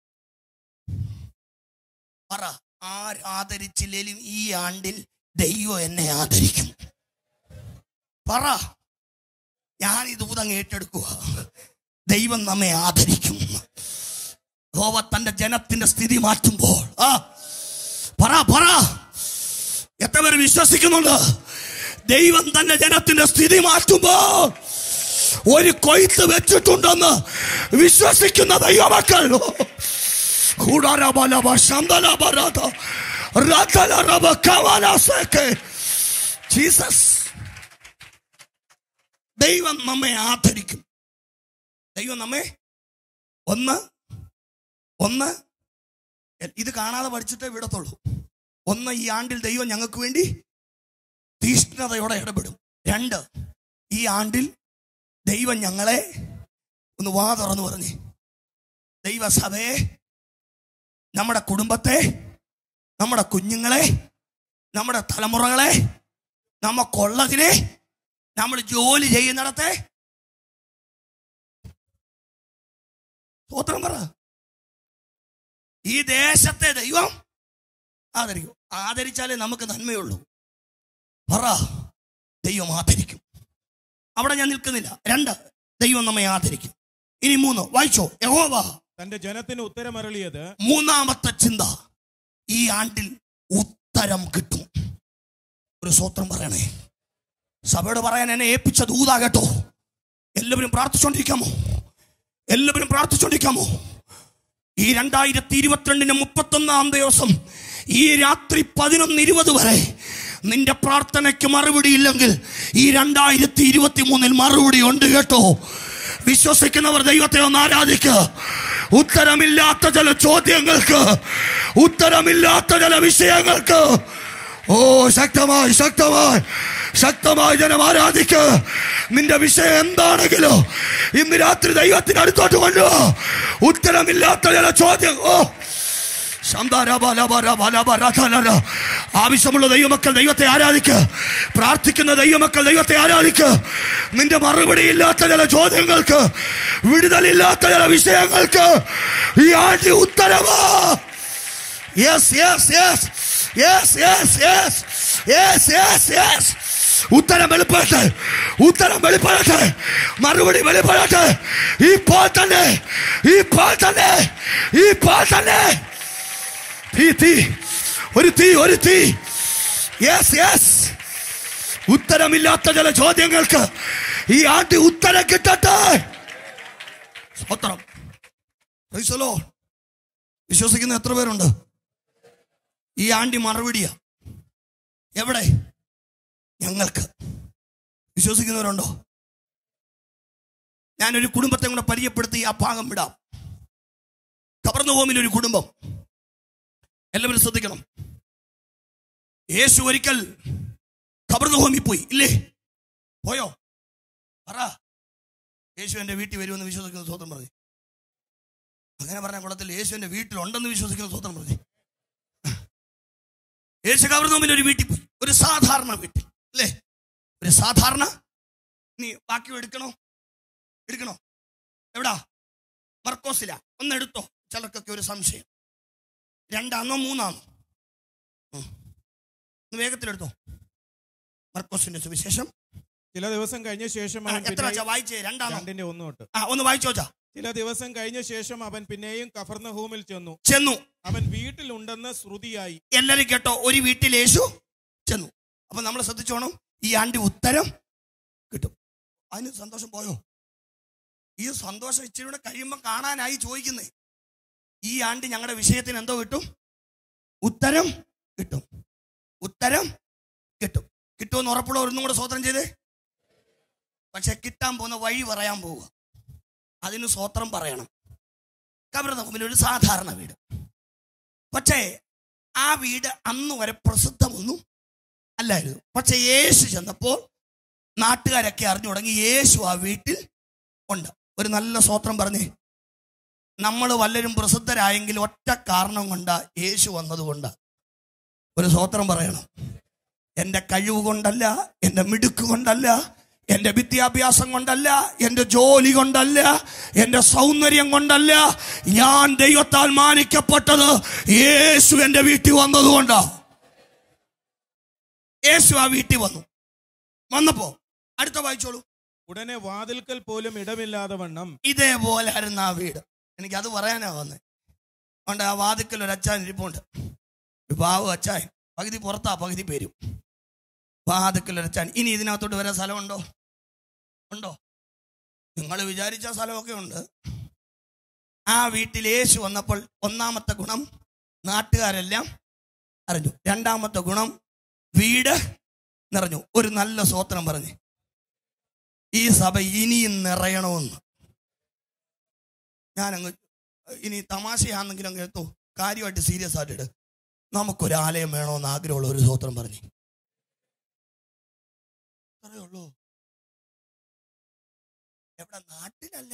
പറ ആരാദരിച്ചില്ലേലും ഈ ആണ്ടിൽ ദൈവം എന്നെ ആദരിക്കും പറ ഞാൻ ഈ ദൂതം ഏറ്റെടുക്കുക ദൈവം നമ്മെ ആദരിക്കും ഹോവ തന്റെ ജനത്തിന്റെ സ്ഥിതി മാറ്റുമ്പോൾ ആ പറ പറ എത്ര പേര് വിശ്വസിക്കുന്നുണ്ട് ദൈവം തന്റെ ജനത്തിന്റെ സ്ഥിതി മാറ്റുമ്പോൾ ഒരു കൊയ്ത്ത് വെച്ചിട്ടുണ്ടെന്ന് വിശ്വസിക്കുന്ന ദൈവമക്കൾ കൂടാരബലബ ശന്തലബരത രതലറബ കവലസേക്കെ ജീസസ് ദൈവം നമ്മെ ആദരിക്കും ദൈവം നമ്മെ ഒന്ന് ഒന്ന് ഇത് കാണാതെ പഠിച്ചിട്ടേ വിടത്തുള്ളൂ ഒന്ന് ഈ ആണ്ടിൽ ദൈവം ഞങ്ങൾക്ക് വേണ്ടി തീഷ്ണതയോടെ ഇടപെടും രണ്ട് ഈ ആണ്ടിൽ ദൈവം ഞങ്ങളെ ഒന്ന് വാ തുറന്നു പറഞ്ഞ് ദൈവസഭയെ നമ്മുടെ കുടുംബത്തെ നമ്മുടെ കുഞ്ഞുങ്ങളെ നമ്മുടെ തലമുറകളെ നമുക്കുള്ളതിനെ നമ്മൾ ജോലി ചെയ്യുന്നിടത്തെ സ്തോത്രം പറ ഈ ദേശത്തെ ദൈവം ആദരിക്കും ആദരിച്ചാലേ നമുക്ക് നന്മയുള്ളൂ പറ ദൈവം ആദരിക്കും അവിടെ ഞാൻ നിൽക്കുന്നില്ല രണ്ട് ദൈവം നമ്മെ ആദരിക്കും ഇനി മൂന്ന് വായിച്ചോ യഹോവ തന്റെ ജനത്തിന് ഉത്തരമരളിയത് മൂന്നാമത്തെ ചിന്ത ഈ ആണ്ടിൽ ഉത്തരം കിട്ടും ഒരു സ്വത്രം പറയണേ സഭയോട് പറയാൻ എന്നെ ഏൽപ്പിച്ച ദൂതാ കേട്ടോ എല്ലാവരും പ്രാർത്ഥിച്ചോണ്ടിരിക്കാമോ എല്ലാവരും പ്രാർത്ഥിച്ചോണ്ടിരിക്കാമോ ഈ രണ്ടായിരത്തി ഇരുപത്തിരണ്ടിന് മുപ്പത്തൊന്നാം ദിവസം ഈ രാത്രി പതിനൊന്ന് ഇരുപത് വരെ നിന്റെ പ്രാർത്ഥനയ്ക്ക് മറുപടി ഇല്ലെങ്കിൽ ഈ രണ്ടായിരത്തി ഇരുപത്തി മൂന്നിൽ മറുപടി ഉണ്ട് കേട്ടോ വിശ്വസിക്കുന്നവർ ദൈവത്തെ ഒന്ന് ആരാധിക്കുക ഉത്തരമില്ലാത്ത ചില ചോദ്യങ്ങൾക്ക് ഉത്തരമില്ലാത്ത ചില വിഷയങ്ങൾക്ക് ഓ ശക്തമായി ശക്തമായി ശക്തമായി ജനം ആരാധിക്ക നിന്റെ വിഷയം എന്താണെങ്കിലോ ഇന്ന് രാത്രി ദൈവത്തിന് അടുത്തോട്ട് കൊണ്ടുപോ ഉത്തരമില്ലാത്ത ചില ചോദ്യം ഓ ശാന്താരാബാലാബാരാബാലാബാരാധാലാര. ആവശ്യമുള്ള ദൈവമക്കൾ ദൈവത്തെ ആരാധിക്ക് പ്രാർത്ഥിക്കുന്ന ദൈവമക്കൾ ദൈവത്തെ ആരാധിക്ക് നിന്റെ മറുപടി ഇല്ലാത്ത ചില ചോദ്യങ്ങൾക്ക് വിടുതലില്ലാത്ത ചില വിഷയങ്ങൾക്ക് ഈ ആണ്ടി ഉത്തരവാ yes yes yes yes yes yes yes yes yes ഉത്തരം വെളിപ്പെടട്ടെ ഉത്തരം വെളിപ്പെടട്ടെ മറുപടി വെളിപ്പെടട്ടെ ഇപ്പോൾ തന്നെ ഇപ്പോൾ തന്നെ ഇപ്പോൾ തന്നെ തീ തീ ഒരു തീ ഒരു തീ യെസ് യെസ് ഉത്തരമില്ലാത്ത ചില ചോദ്യങ്ങൾക്ക് ഈ ആണ്ടി ഉത്തരം കിട്ടട്ടെ സ്തോത്രം Praise the Lord. വിശ്വസിക്കുന്ന എത്ര പേരുണ്ട് ഈ ആണ്ടി മറുപടിയാ എവിടെ ഞങ്ങൾക്ക് വിശ്വസിക്കുന്നവരുണ്ടോ ഞാനൊരു കുടുംബത്തെ കൂടെ പരിചയപ്പെടുത്തി ആ ഭാഗം വിടാം കവർന്ന ഹോമിൽ ഒരു കുടുംബം എല്ലാവരും ശ്രദ്ധിക്കണം യേശു ഒരിക്കൽ കബർന്ന ഹോമിൽ പോയി ഇല്ലേ പോയോ പറ യേശു എൻ്റെ വീട്ടിൽ വരുമെന്ന് വിശ്വസിക്കുന്ന സ്വന്തം പറഞ്ഞു അങ്ങനെ പറഞ്ഞ കുളത്തിൽ യേശു എൻ്റെ വീട്ടിലുണ്ടെന്ന് വിശ്വസിക്കുന്ന സ്വന്തം പറഞ്ഞു യേശു കവർന്നോമിൽ ഒരു വീട്ടിൽ പോയി ഒരു സാധാരണ വീട്ടിൽ അല്ലേ ഒരു സാധാരണ നീ ബാക്കി എടുക്കണോ എടുക്കണോ എവിടാ മർക്കോസില ഒന്ന് എടുത്തോ ചിലർക്കൊക്കെ ഒരു സംശയം രണ്ടാന്നോ മൂന്നാന്നോ ഉം. ഒന്ന് വേഗത്തിലെടുത്തോ മർക്കോസിന്റെ സുവിശേഷം ചില ദിവസം കഴിഞ്ഞ ശേഷം ആ, അവൻ എത്ര പിന്നെയും- വെച്ചാ വായിച്ചേ രണ്ടാന്നോ രണ്ടിന്റെ ഒന്ന് തൊട്ട് ആ ഒന്ന് വായിച്ചോച്ചാ ചില ദിവസം കഴിഞ്ഞ ശേഷം അവൻ പിന്നെയും കഫർന്നഹൂമിൽ ചെന്നു ചെന്നു അവൻ വീട്ടിലുണ്ടെന്ന് ശ്രുതിയായി എല്ലാരും കേട്ടോ ഒരു വീട്ടിൽ യേശു ചെന്നു അപ്പൊ നമ്മൾ ശ്രദ്ധിച്ചോണം ഈ ആണ്ടി ഉത്തരം കിട്ടും അതിന് സന്തോഷം പോയോ ഈ സന്തോഷം ഇച്ചിരി കൂടെ കഴിയുമ്പോൾ കാണാനായി ചോദിക്കുന്നേ ഈ ആണ്ടി ഞങ്ങളുടെ വിഷയത്തിന് എന്തോ കിട്ടും ഉത്തരം കിട്ടും ഉത്തരം കിട്ടും കിട്ടുമെന്ന് ഉറപ്പുള്ള ഒന്നും കൂടെ സ്വോത്രം ചെയ്തേ പക്ഷെ കിട്ടാൻ പോകുന്ന വഴി പറയാൻ പോവുക അതിന് സ്വോത്രം പറയണം കബറിന്റെ മുമ്പിൽ ഒരു സാധാരണ വീട് പക്ഷേ ആ വീട് അന്ന് വരെ പ്രസിദ്ധമൊന്നും അല്ലായിരുന്നു പക്ഷെ യേശു ചെന്നപ്പോൾ നാട്ടുകാരൊക്കെ അറിഞ്ഞു തുടങ്ങി യേശു ആ വീട്ടിൽ ഉണ്ട് ഒരു നല്ല സ്വോത്രം പറഞ്ഞേ നമ്മൾ വല്ലരും പ്രസിദ്ധരായെങ്കിൽ ഒറ്റ കാരണം കൊണ്ടാ യേശു വന്നതുകൊണ്ട് ഒരു സ്വോത്രം പറയണം എൻ്റെ കഴിവ് കൊണ്ടല്ല എൻ്റെ മിടുക്ക് കൊണ്ടല്ല എൻ്റെ വിദ്യാഭ്യാസം കൊണ്ടല്ല എൻ്റെ ജോലി കൊണ്ടല്ല എൻ്റെ സൗന്ദര്യം കൊണ്ടല്ല ഞാൻ ദൈവത്താൽ മാനിക്കപ്പെട്ടത് യേശു എൻ്റെ വീട്ടിൽ വന്നതുകൊണ്ടാ യേശു ആ വീട്ടിൽ വന്നു വന്നപ്പോ അടുത്ത വായിച്ചോളൂ ഉടനെ വാതിൽക്കൽ പോലും ഇടമില്ലാതെ വണ്ണം ഇതേപോലെ ആയിരുന്നു ആ വീട് എനിക്ക് അത് പറയാനാ വന്നത് അതുകൊണ്ട് ആ വാതിക്കൽ ഒരു അച്ചാൻ ഇരിപ്പുണ്ട് ഒരു പാവം അച്ചാൻ പകുതി പുറത്താ പകുതി പേരും വാതിക്കൽ ഒരു അച്ചാൻ ഇനി ഇതിനകത്തോട്ട് വരാൻ സ്ഥലമുണ്ടോ ഉണ്ടോ നിങ്ങൾ വിചാരിച്ച സ്ഥലമൊക്കെ ഉണ്ട് ആ വീട്ടിൽ യേശു വന്നപ്പോൾ ഒന്നാമത്തെ ഗുണം നാട്ടുകാരെല്ലാം അറിഞ്ഞു രണ്ടാമത്തെ ഗുണം വീട് നിറഞ്ഞു ഒരു നല്ല സ്വോത്രം പറഞ്ഞു ഈ സഭ ഇനിയും നിറയണമെന്ന് ഞാനങ്ങ് ഇനി തമാശയാണെങ്കിലും അങ്ങ് എത്തോ കാര്യമായിട്ട് സീരിയസ് ആയിട്ട് ഇട് നമുക്കൊരു ആലയം വേണമെന്ന് ആഗ്രഹമുള്ള ഒരു സ്വോത്രം പറഞ്ഞു അത്രേ ഉള്ളൂ എവിടെ നാട്ടിലല്ല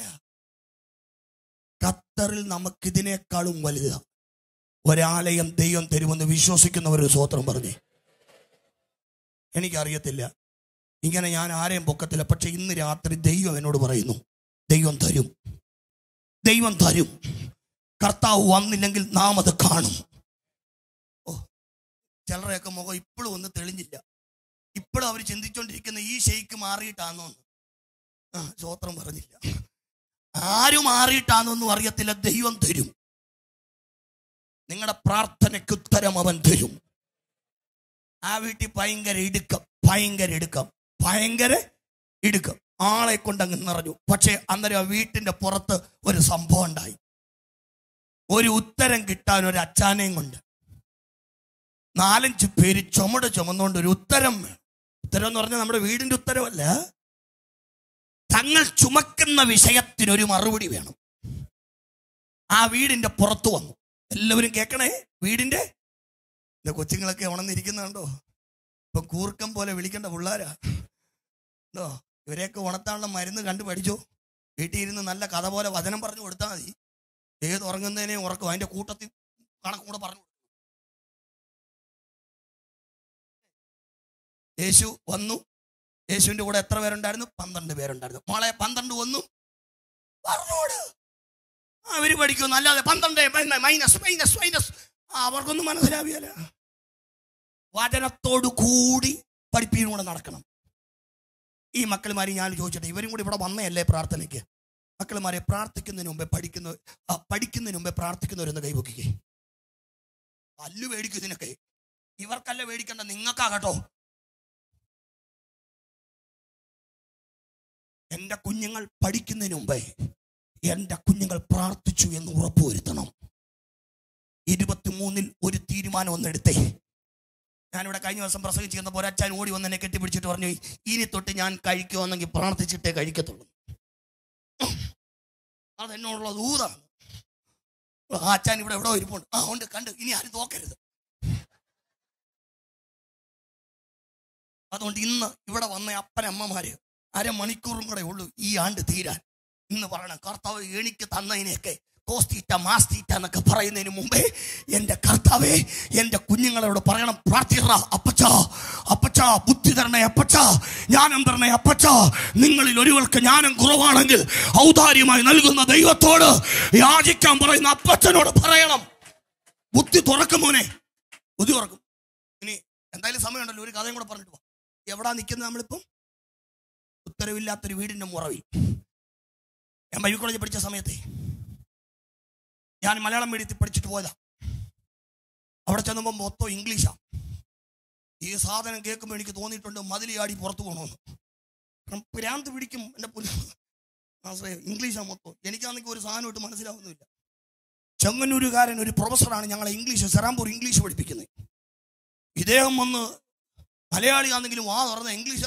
ഖത്തറിൽ നമുക്കിതിനേക്കാളും വലുതാ ഒരാലയം ദൈവം തരുമെന്ന് വിശ്വസിക്കുന്ന ഒരു സ്വോത്രം പറഞ്ഞേ എനിക്കറിയത്തില്ല ഇങ്ങനെ ഞാൻ ആരെയും പൊക്കത്തില്ല പക്ഷെ ഇന്ന് രാത്രി ദൈവം എന്നോട് പറയുന്നു ദൈവം തരും ദൈവം തരും കർത്താവ് വന്നില്ലെങ്കിൽ നാം അത് കാണും ഓ ചിലരെയൊക്കെ മുഖം ഇപ്പോഴും ഒന്ന് തെളിഞ്ഞില്ല ഇപ്പോഴും അവർ ചിന്തിച്ചുകൊണ്ടിരിക്കുന്ന ഈ ഷെയ്ക്ക് മാറിയിട്ടാണോ എന്ന് ആ സ്വോത്രം പറഞ്ഞില്ല ആരും മാറിയിട്ടാണെന്നൊന്നും അറിയത്തില്ല ദൈവം തരും നിങ്ങളുടെ പ്രാർത്ഥനയ്ക്ക് ഉത്തരം അവൻ തരും ആ വീട്ടിൽ ഭയങ്കര ഇടുക്കം ഭയങ്കര ഇടുക്കം ഭയങ്കര ഇടുക്കം ആളെ കൊണ്ടങ്ങ് നിറഞ്ഞു പക്ഷേ അന്നേരം ആ വീട്ടിന്റെ പുറത്ത് ഒരു സംഭവം ഉണ്ടായി ഒരു ഉത്തരം കിട്ടാൻ ഒരു അച്ചാനയും കൊണ്ട് നാലഞ്ച് പേര് ചുമട് ചുമന്നുകൊണ്ട് ഒരു ഉത്തരം വേണം ഉത്തരം എന്ന് പറഞ്ഞാൽ നമ്മുടെ വീടിന്റെ ഉത്തരവല്ല തങ്ങൾ ചുമക്കുന്ന വിഷയത്തിന് ഒരു മറുപടി വേണം ആ വീടിന്റെ പുറത്ത് വന്നു എല്ലാവരും കേൾക്കണേ വീടിന്റെ இந்த കൊച്ചുങ്ങളൊക്കെ ഉണർന്നിരിക്കുന്നുണ്ടോ ഇപ്പൊ കൂർക്കം പോലെ വിളിക്കേണ്ട പിള്ളാരാ ഉണ്ടോ ഇവരെയൊക്കെ ഉണർത്താനുള്ള മരുന്ന് കണ്ടു പഠിച്ചോ വീട്ടിൽ ഇരുന്ന് നല്ല കഥ പോലെ വചനം പറഞ്ഞു കൊടുത്താൽ മതി ഏത് ഉറങ്ങുന്നതിനെ ഉറക്കും അതിന്റെ കൂട്ടത്തിൽ കണക്കും കൂടെ പറഞ്ഞു കൊടുക്കും. യേശു വന്നു യേശുവിന്റെ കൂടെ എത്ര പേരുണ്ടായിരുന്നു പന്ത്രണ്ട് പേരുണ്ടായിരുന്നു മോളെ പന്ത്രണ്ട് ഒന്നും പറഞ്ഞോട് അവര് പഠിക്കുന്നു അല്ലാതെ പന്ത്രണ്ട് മൈനസ് മൈനസ് മൈനസ് അവർക്കൊന്നും മനസ്സിലാവിയല്ല വചനത്തോടു കൂടി പഠിപ്പിക്കും കൂടെ നടക്കണം ഈ മക്കളുമാരെ ഞാൻ ചോദിച്ചിട്ട് ഇവരും കൂടി ഇവിടെ വന്നതല്ലേ പ്രാർത്ഥനയ്ക്ക് മക്കളുമാരെ പ്രാർത്ഥിക്കുന്നതിന് മുമ്പേ പഠിക്കുന്ന ആ, പഠിക്കുന്നതിന് മുമ്പേ പ്രാർത്ഥിക്കുന്നവരൊന്ന് കൈവക്കിക്കേ അല്ലു മേടിക്കും ഇതിനൊക്കെ ഇവർക്കല്ല മേടിക്കണ്ട നിങ്ങൾക്കാ കേട്ടോ എന്റെ കുഞ്ഞുങ്ങൾ പഠിക്കുന്നതിന് മുമ്പേ എന്റെ കുഞ്ഞുങ്ങൾ പ്രാർത്ഥിച്ചു എന്ന് ഉറപ്പുവരുത്തണം ഇരുപത്തിമൂന്നിൽ ഒരു തീരുമാനം ഒന്നെടുത്തേ ഞാനിവിടെ കഴിഞ്ഞ ദിവസം പ്രസംഗിച്ച് ചെന്നപ്പോൾ ഒരച്ഛൻ ഓടി വന്ന് എന്നെ കെട്ടിപ്പിടിച്ചിട്ട് പറഞ്ഞു ഇനി തൊട്ട് ഞാൻ കഴിക്കുമെന്നെങ്കിൽ പ്രാർത്ഥിച്ചിട്ടേ കഴിക്കത്തുള്ളൂ അതെന്നോടുള്ള ദൂതാണ് ആ അച്ഛൻ ഇവിടെ എവിടെ ഇരിപ്പുണ്ട് ആ ഉണ്ട് കണ്ട് ഇനി ആരും നോക്കരുത് അതുകൊണ്ട് ഇന്ന് ഇവിടെ വന്ന അപ്പനമ്മമാര് അരമണിക്കൂറും കൂടെ ഉള്ളൂ ഈ ആണ്ട് തീരാൻ ഇന്ന് പറയണം കർത്താവ് എനിക്ക് തന്നതിനെയൊക്കെ കോസ്റ്റീറ്റ മാസ്റ്റീറ്റ എന്നൊക്കെ പറയുന്നതിന് മുമ്പേ എൻ്റെ കർത്താവെ എൻ്റെ കുഞ്ഞുങ്ങളോട് പറയണം പ്രാർത്ഥിക്കറ അപ്പച്ച അപ്പച്ച ബുദ്ധി തരണേ അപ്പച്ച ജ്ഞാനം തരണേ അപ്പച്ച നിങ്ങളിൽ ഒരുവൾക്ക് ജ്ഞാനം കുറവാണെങ്കിൽ ഔദാര്യമായി നൽകുന്ന ദൈവത്തോട് യാചിക്കാൻ പറയുന്ന അപ്പച്ചനോട് പറയണം ബുദ്ധി തുറക്കും മോനെ ബുദ്ധി തുറക്കും ഇനി എന്തായാലും സമയമുണ്ടല്ലോ ഒരു കഥയും കൂടെ പറഞ്ഞിട്ട് പോ എവിടാ നിൽക്കുന്നത് നമ്മളിപ്പം ഉത്തരവില്ലാത്തൊരു വീടിന്റെ മുറവിൽ ഞാൻ ബൈബിൾ കോളേജിൽ പഠിച്ച സമയത്തെ ഞാൻ മലയാളം മീഡിയത്തിൽ പഠിച്ചിട്ട് പോയതാ അവിടെ ചെന്നപ്പോൾ മൊത്തം ഇംഗ്ലീഷാ ഈ സാധനം കേൾക്കുമ്പോൾ എനിക്ക് തോന്നിയിട്ടുണ്ട് മതിലിയാടി പുറത്തു പോകണമെന്ന് കാരണം ഭ്രാന്ത് പിടിക്കും എൻ്റെ പുല്ല് ആശ്രയം ഇംഗ്ലീഷാ മൊത്തം എനിക്കാണെങ്കിൽ ഒരു സാധനം ഇട്ട് മനസ്സിലാവുന്നില്ല ചെങ്ങന്നൂരുകാരൻ ഒരു പ്രൊഫസറാണ് ഞങ്ങളെ ഇംഗ്ലീഷ് സെറാമ്പൂർ ഇംഗ്ലീഷ് പഠിപ്പിക്കുന്നത് ഇദ്ദേഹം വന്ന് മലയാളിയാണെങ്കിലും വാ തുറന്ന ഇംഗ്ലീഷ്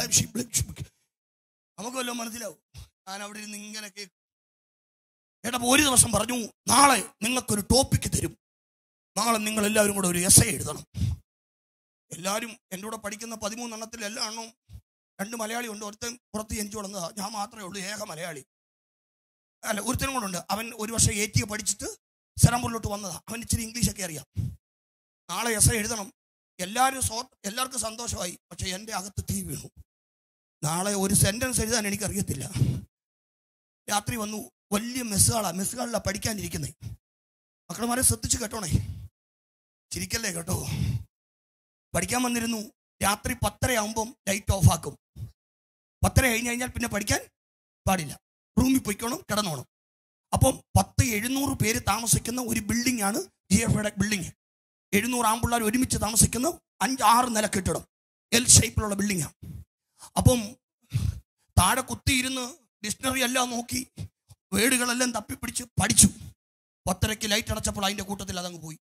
നമുക്ക് വല്ലതും മനസ്സിലാവും ഞാൻ അവിടെ ഇരുന്ന് ഇങ്ങനെ കേൾക്കും ഏട്ടാ ഒരു ദിവസം പറഞ്ഞു നാളെ നിങ്ങൾക്കൊരു ടോപ്പിക്ക് തരും നാളെ നിങ്ങൾ എല്ലാവരും കൂടെ ഒരു എസ് എഴുതണം എല്ലാവരും എൻ്റെ കൂടെ പഠിക്കുന്ന പതിമൂന്നെണ്ണത്തിൽ എല്ലാ എണ്ണവും രണ്ട് മലയാളി ഉണ്ട് ഒരുത്തൻ പുറത്ത് ജനിച്ചു വളർന്നതാ ഞാൻ മാത്രമേ ഉള്ളൂ ഏക മലയാളി അല്ല ഒരുത്തനും കൂടെ ഉണ്ട് അവൻ ഒരു വർഷം എ ടി പഠിച്ചിട്ട് സെറമ്പൂരിലോട്ട് വന്നതാ അവൻ ഇച്ചിരി ഇംഗ്ലീഷൊക്കെ അറിയാം നാളെ എസ് എഴുതണം എല്ലാവരും സോ എല്ലാവർക്കും സന്തോഷമായി പക്ഷെ എൻ്റെ അകത്ത് തീ വീണു നാളെ ഒരു സെന്റൻസ് എഴുതാൻ എനിക്കറിയത്തില്ല രാത്രി വന്നു വലിയ മെസ്സുകളാ മെസ്സുകളിലാണ് പഠിക്കാനിരിക്കുന്നത് മക്കളമാരെ ശ്രദ്ധിച്ച് കേട്ടോണേ ചിരിക്കല്ലേ കേട്ടോ പഠിക്കാൻ വന്നിരുന്നു രാത്രി പത്തര ആകുമ്പം ലൈറ്റ് ഓഫ് ആക്കും പത്തര കഴിഞ്ഞ് കഴിഞ്ഞാൽ പിന്നെ പഠിക്കാൻ പാടില്ല റൂമിൽ പോയിക്കോണം കിടന്നോണം അപ്പം പത്ത് എഴുന്നൂറ് പേര് താമസിക്കുന്ന ഒരു ബിൽഡിംഗ് ആണ് ജി എഫ് യുടെ ബിൽഡിംഗ് എഴുന്നൂറ് ആമ്പിള്ളേർ ഒരുമിച്ച് താമസിക്കുന്ന അഞ്ച് ആറ് നില കെട്ടിടം എൽ ഷേപ്പിലുള്ള ബിൽഡിങ്ങാണ് അപ്പം താഴെ കുത്തിയിരുന്ന് ഡിക്ഷണറി എല്ലാം നോക്കി വേർഡുകളെല്ലാം തപ്പിപ്പിടിച്ച് പഠിച്ചു പത്തരയ്ക്ക് ലൈറ്റ് അടച്ചപ്പോൾ അതിന്റെ കൂട്ടത്തിൽ അതങ്ങ് പോയി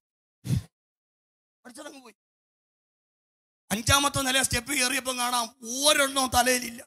പഠിച്ചതങ്ങ് പോയി അഞ്ചാമത്തെ നില സ്റ്റെപ്പ് കയറിയപ്പോൾ കാണാം ഒരെണ്ണവും തലയിലില്ല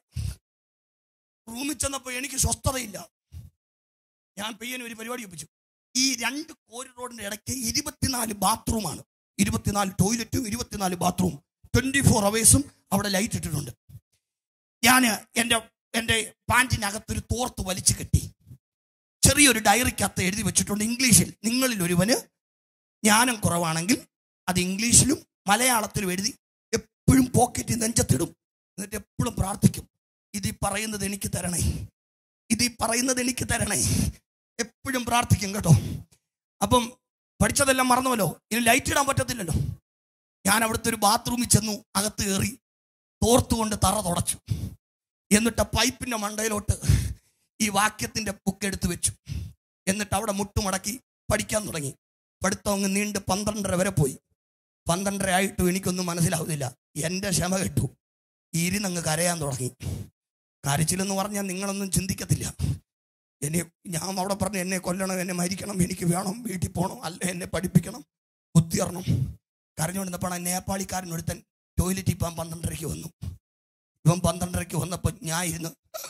റൂമിൽ ചെന്നപ്പോൾ എനിക്ക് സ്വസ്ഥതയില്ല ഞാൻ പെയ്യന് ഒരു പരിപാടി ഒപ്പിച്ചു ഈ രണ്ട് കോറിഡോറിന്റെ ഇടയ്ക്ക് ഇരുപത്തിനാല് ബാത്റൂമാണ് ഇരുപത്തിനാല് ടോയ്ലറ്റും ഇരുപത്തിനാല് ബാത്റൂം ട്വന്റി ഫോർ അവേഴ്സും അവിടെ ലൈറ്റ് ഇട്ടിട്ടുണ്ട് ഞാൻ എൻ്റെ എൻ്റെ പാൻറ്റിനകത്തൊരു തോർത്ത് വലിച്ചു കെട്ടി ചെറിയൊരു ഡയറിക്കകത്ത് എഴുതി വെച്ചിട്ടുണ്ട് ഇംഗ്ലീഷിൽ നിങ്ങളിൽ ഒരുവന് ജ്ഞാനം കുറവാണെങ്കിൽ അത് ഇംഗ്ലീഷിലും മലയാളത്തിലും എഴുതി എപ്പോഴും പോക്കറ്റിൽ നെഞ്ചത്തിടും എന്നിട്ട് എപ്പോഴും പ്രാർത്ഥിക്കും ഇത് ഈ പറയുന്നത് എനിക്ക് തരണേ ഇത് ഈ പറയുന്നത് എനിക്ക് തരണേ എപ്പോഴും പ്രാർത്ഥിക്കും കേട്ടോ അപ്പം പഠിച്ചതെല്ലാം മറന്നുവല്ലോ ഇനി ലൈറ്റ് ഇടാൻ പറ്റത്തില്ലല്ലോ ഞാൻ അവിടുത്തെ ഒരു ബാത്റൂമിൽ ചെന്നു അകത്ത് കയറി തോർത്തുകൊണ്ട് തറ തുടച്ചു എന്നിട്ട് ആ പൈപ്പിന്റെ മണ്ടയിലോട്ട് ഈ വാക്യത്തിന്റെ ബുക്ക് എടുത്തു വെച്ചു എന്നിട്ട് അവിടെ മുട്ടുമടക്കി പഠിക്കാൻ തുടങ്ങി പഠിത്തം അങ്ങ് നീണ്ട് പന്ത്രണ്ടര വരെ പോയി പന്ത്രണ്ടര ആയിട്ടും എനിക്കൊന്നും മനസ്സിലാവുന്നില്ല എൻ്റെ ക്ഷമ കെട്ടു ഇരുന്നങ്ങ് കരയാൻ തുടങ്ങി കരച്ചിലെന്ന് പറഞ്ഞാൽ നിങ്ങളൊന്നും ചിന്തിക്കത്തില്ല എന്നെ ഞാൻ അവിടെ പറഞ്ഞു എന്നെ കൊല്ലണം എന്നെ മരിക്കണം എനിക്ക് വേണം വീട്ടിൽ പോകണം അല്ല എന്നെ പഠിപ്പിക്കണം കുത്തിയറണം കരഞ്ഞുകൊണ്ടിരുന്നപ്പോൾ നേപ്പാളിക്കാരൻ ഒരുത്തൻ ടോയ്ലറ്റിൽ പോകാൻ പന്ത്രണ്ടരയ്ക്ക് വന്നു ഇവൻ പന്ത്രണ്ടരയ്ക്ക് വന്നപ്പോൾ ഞാൻ ഇരുന്ന്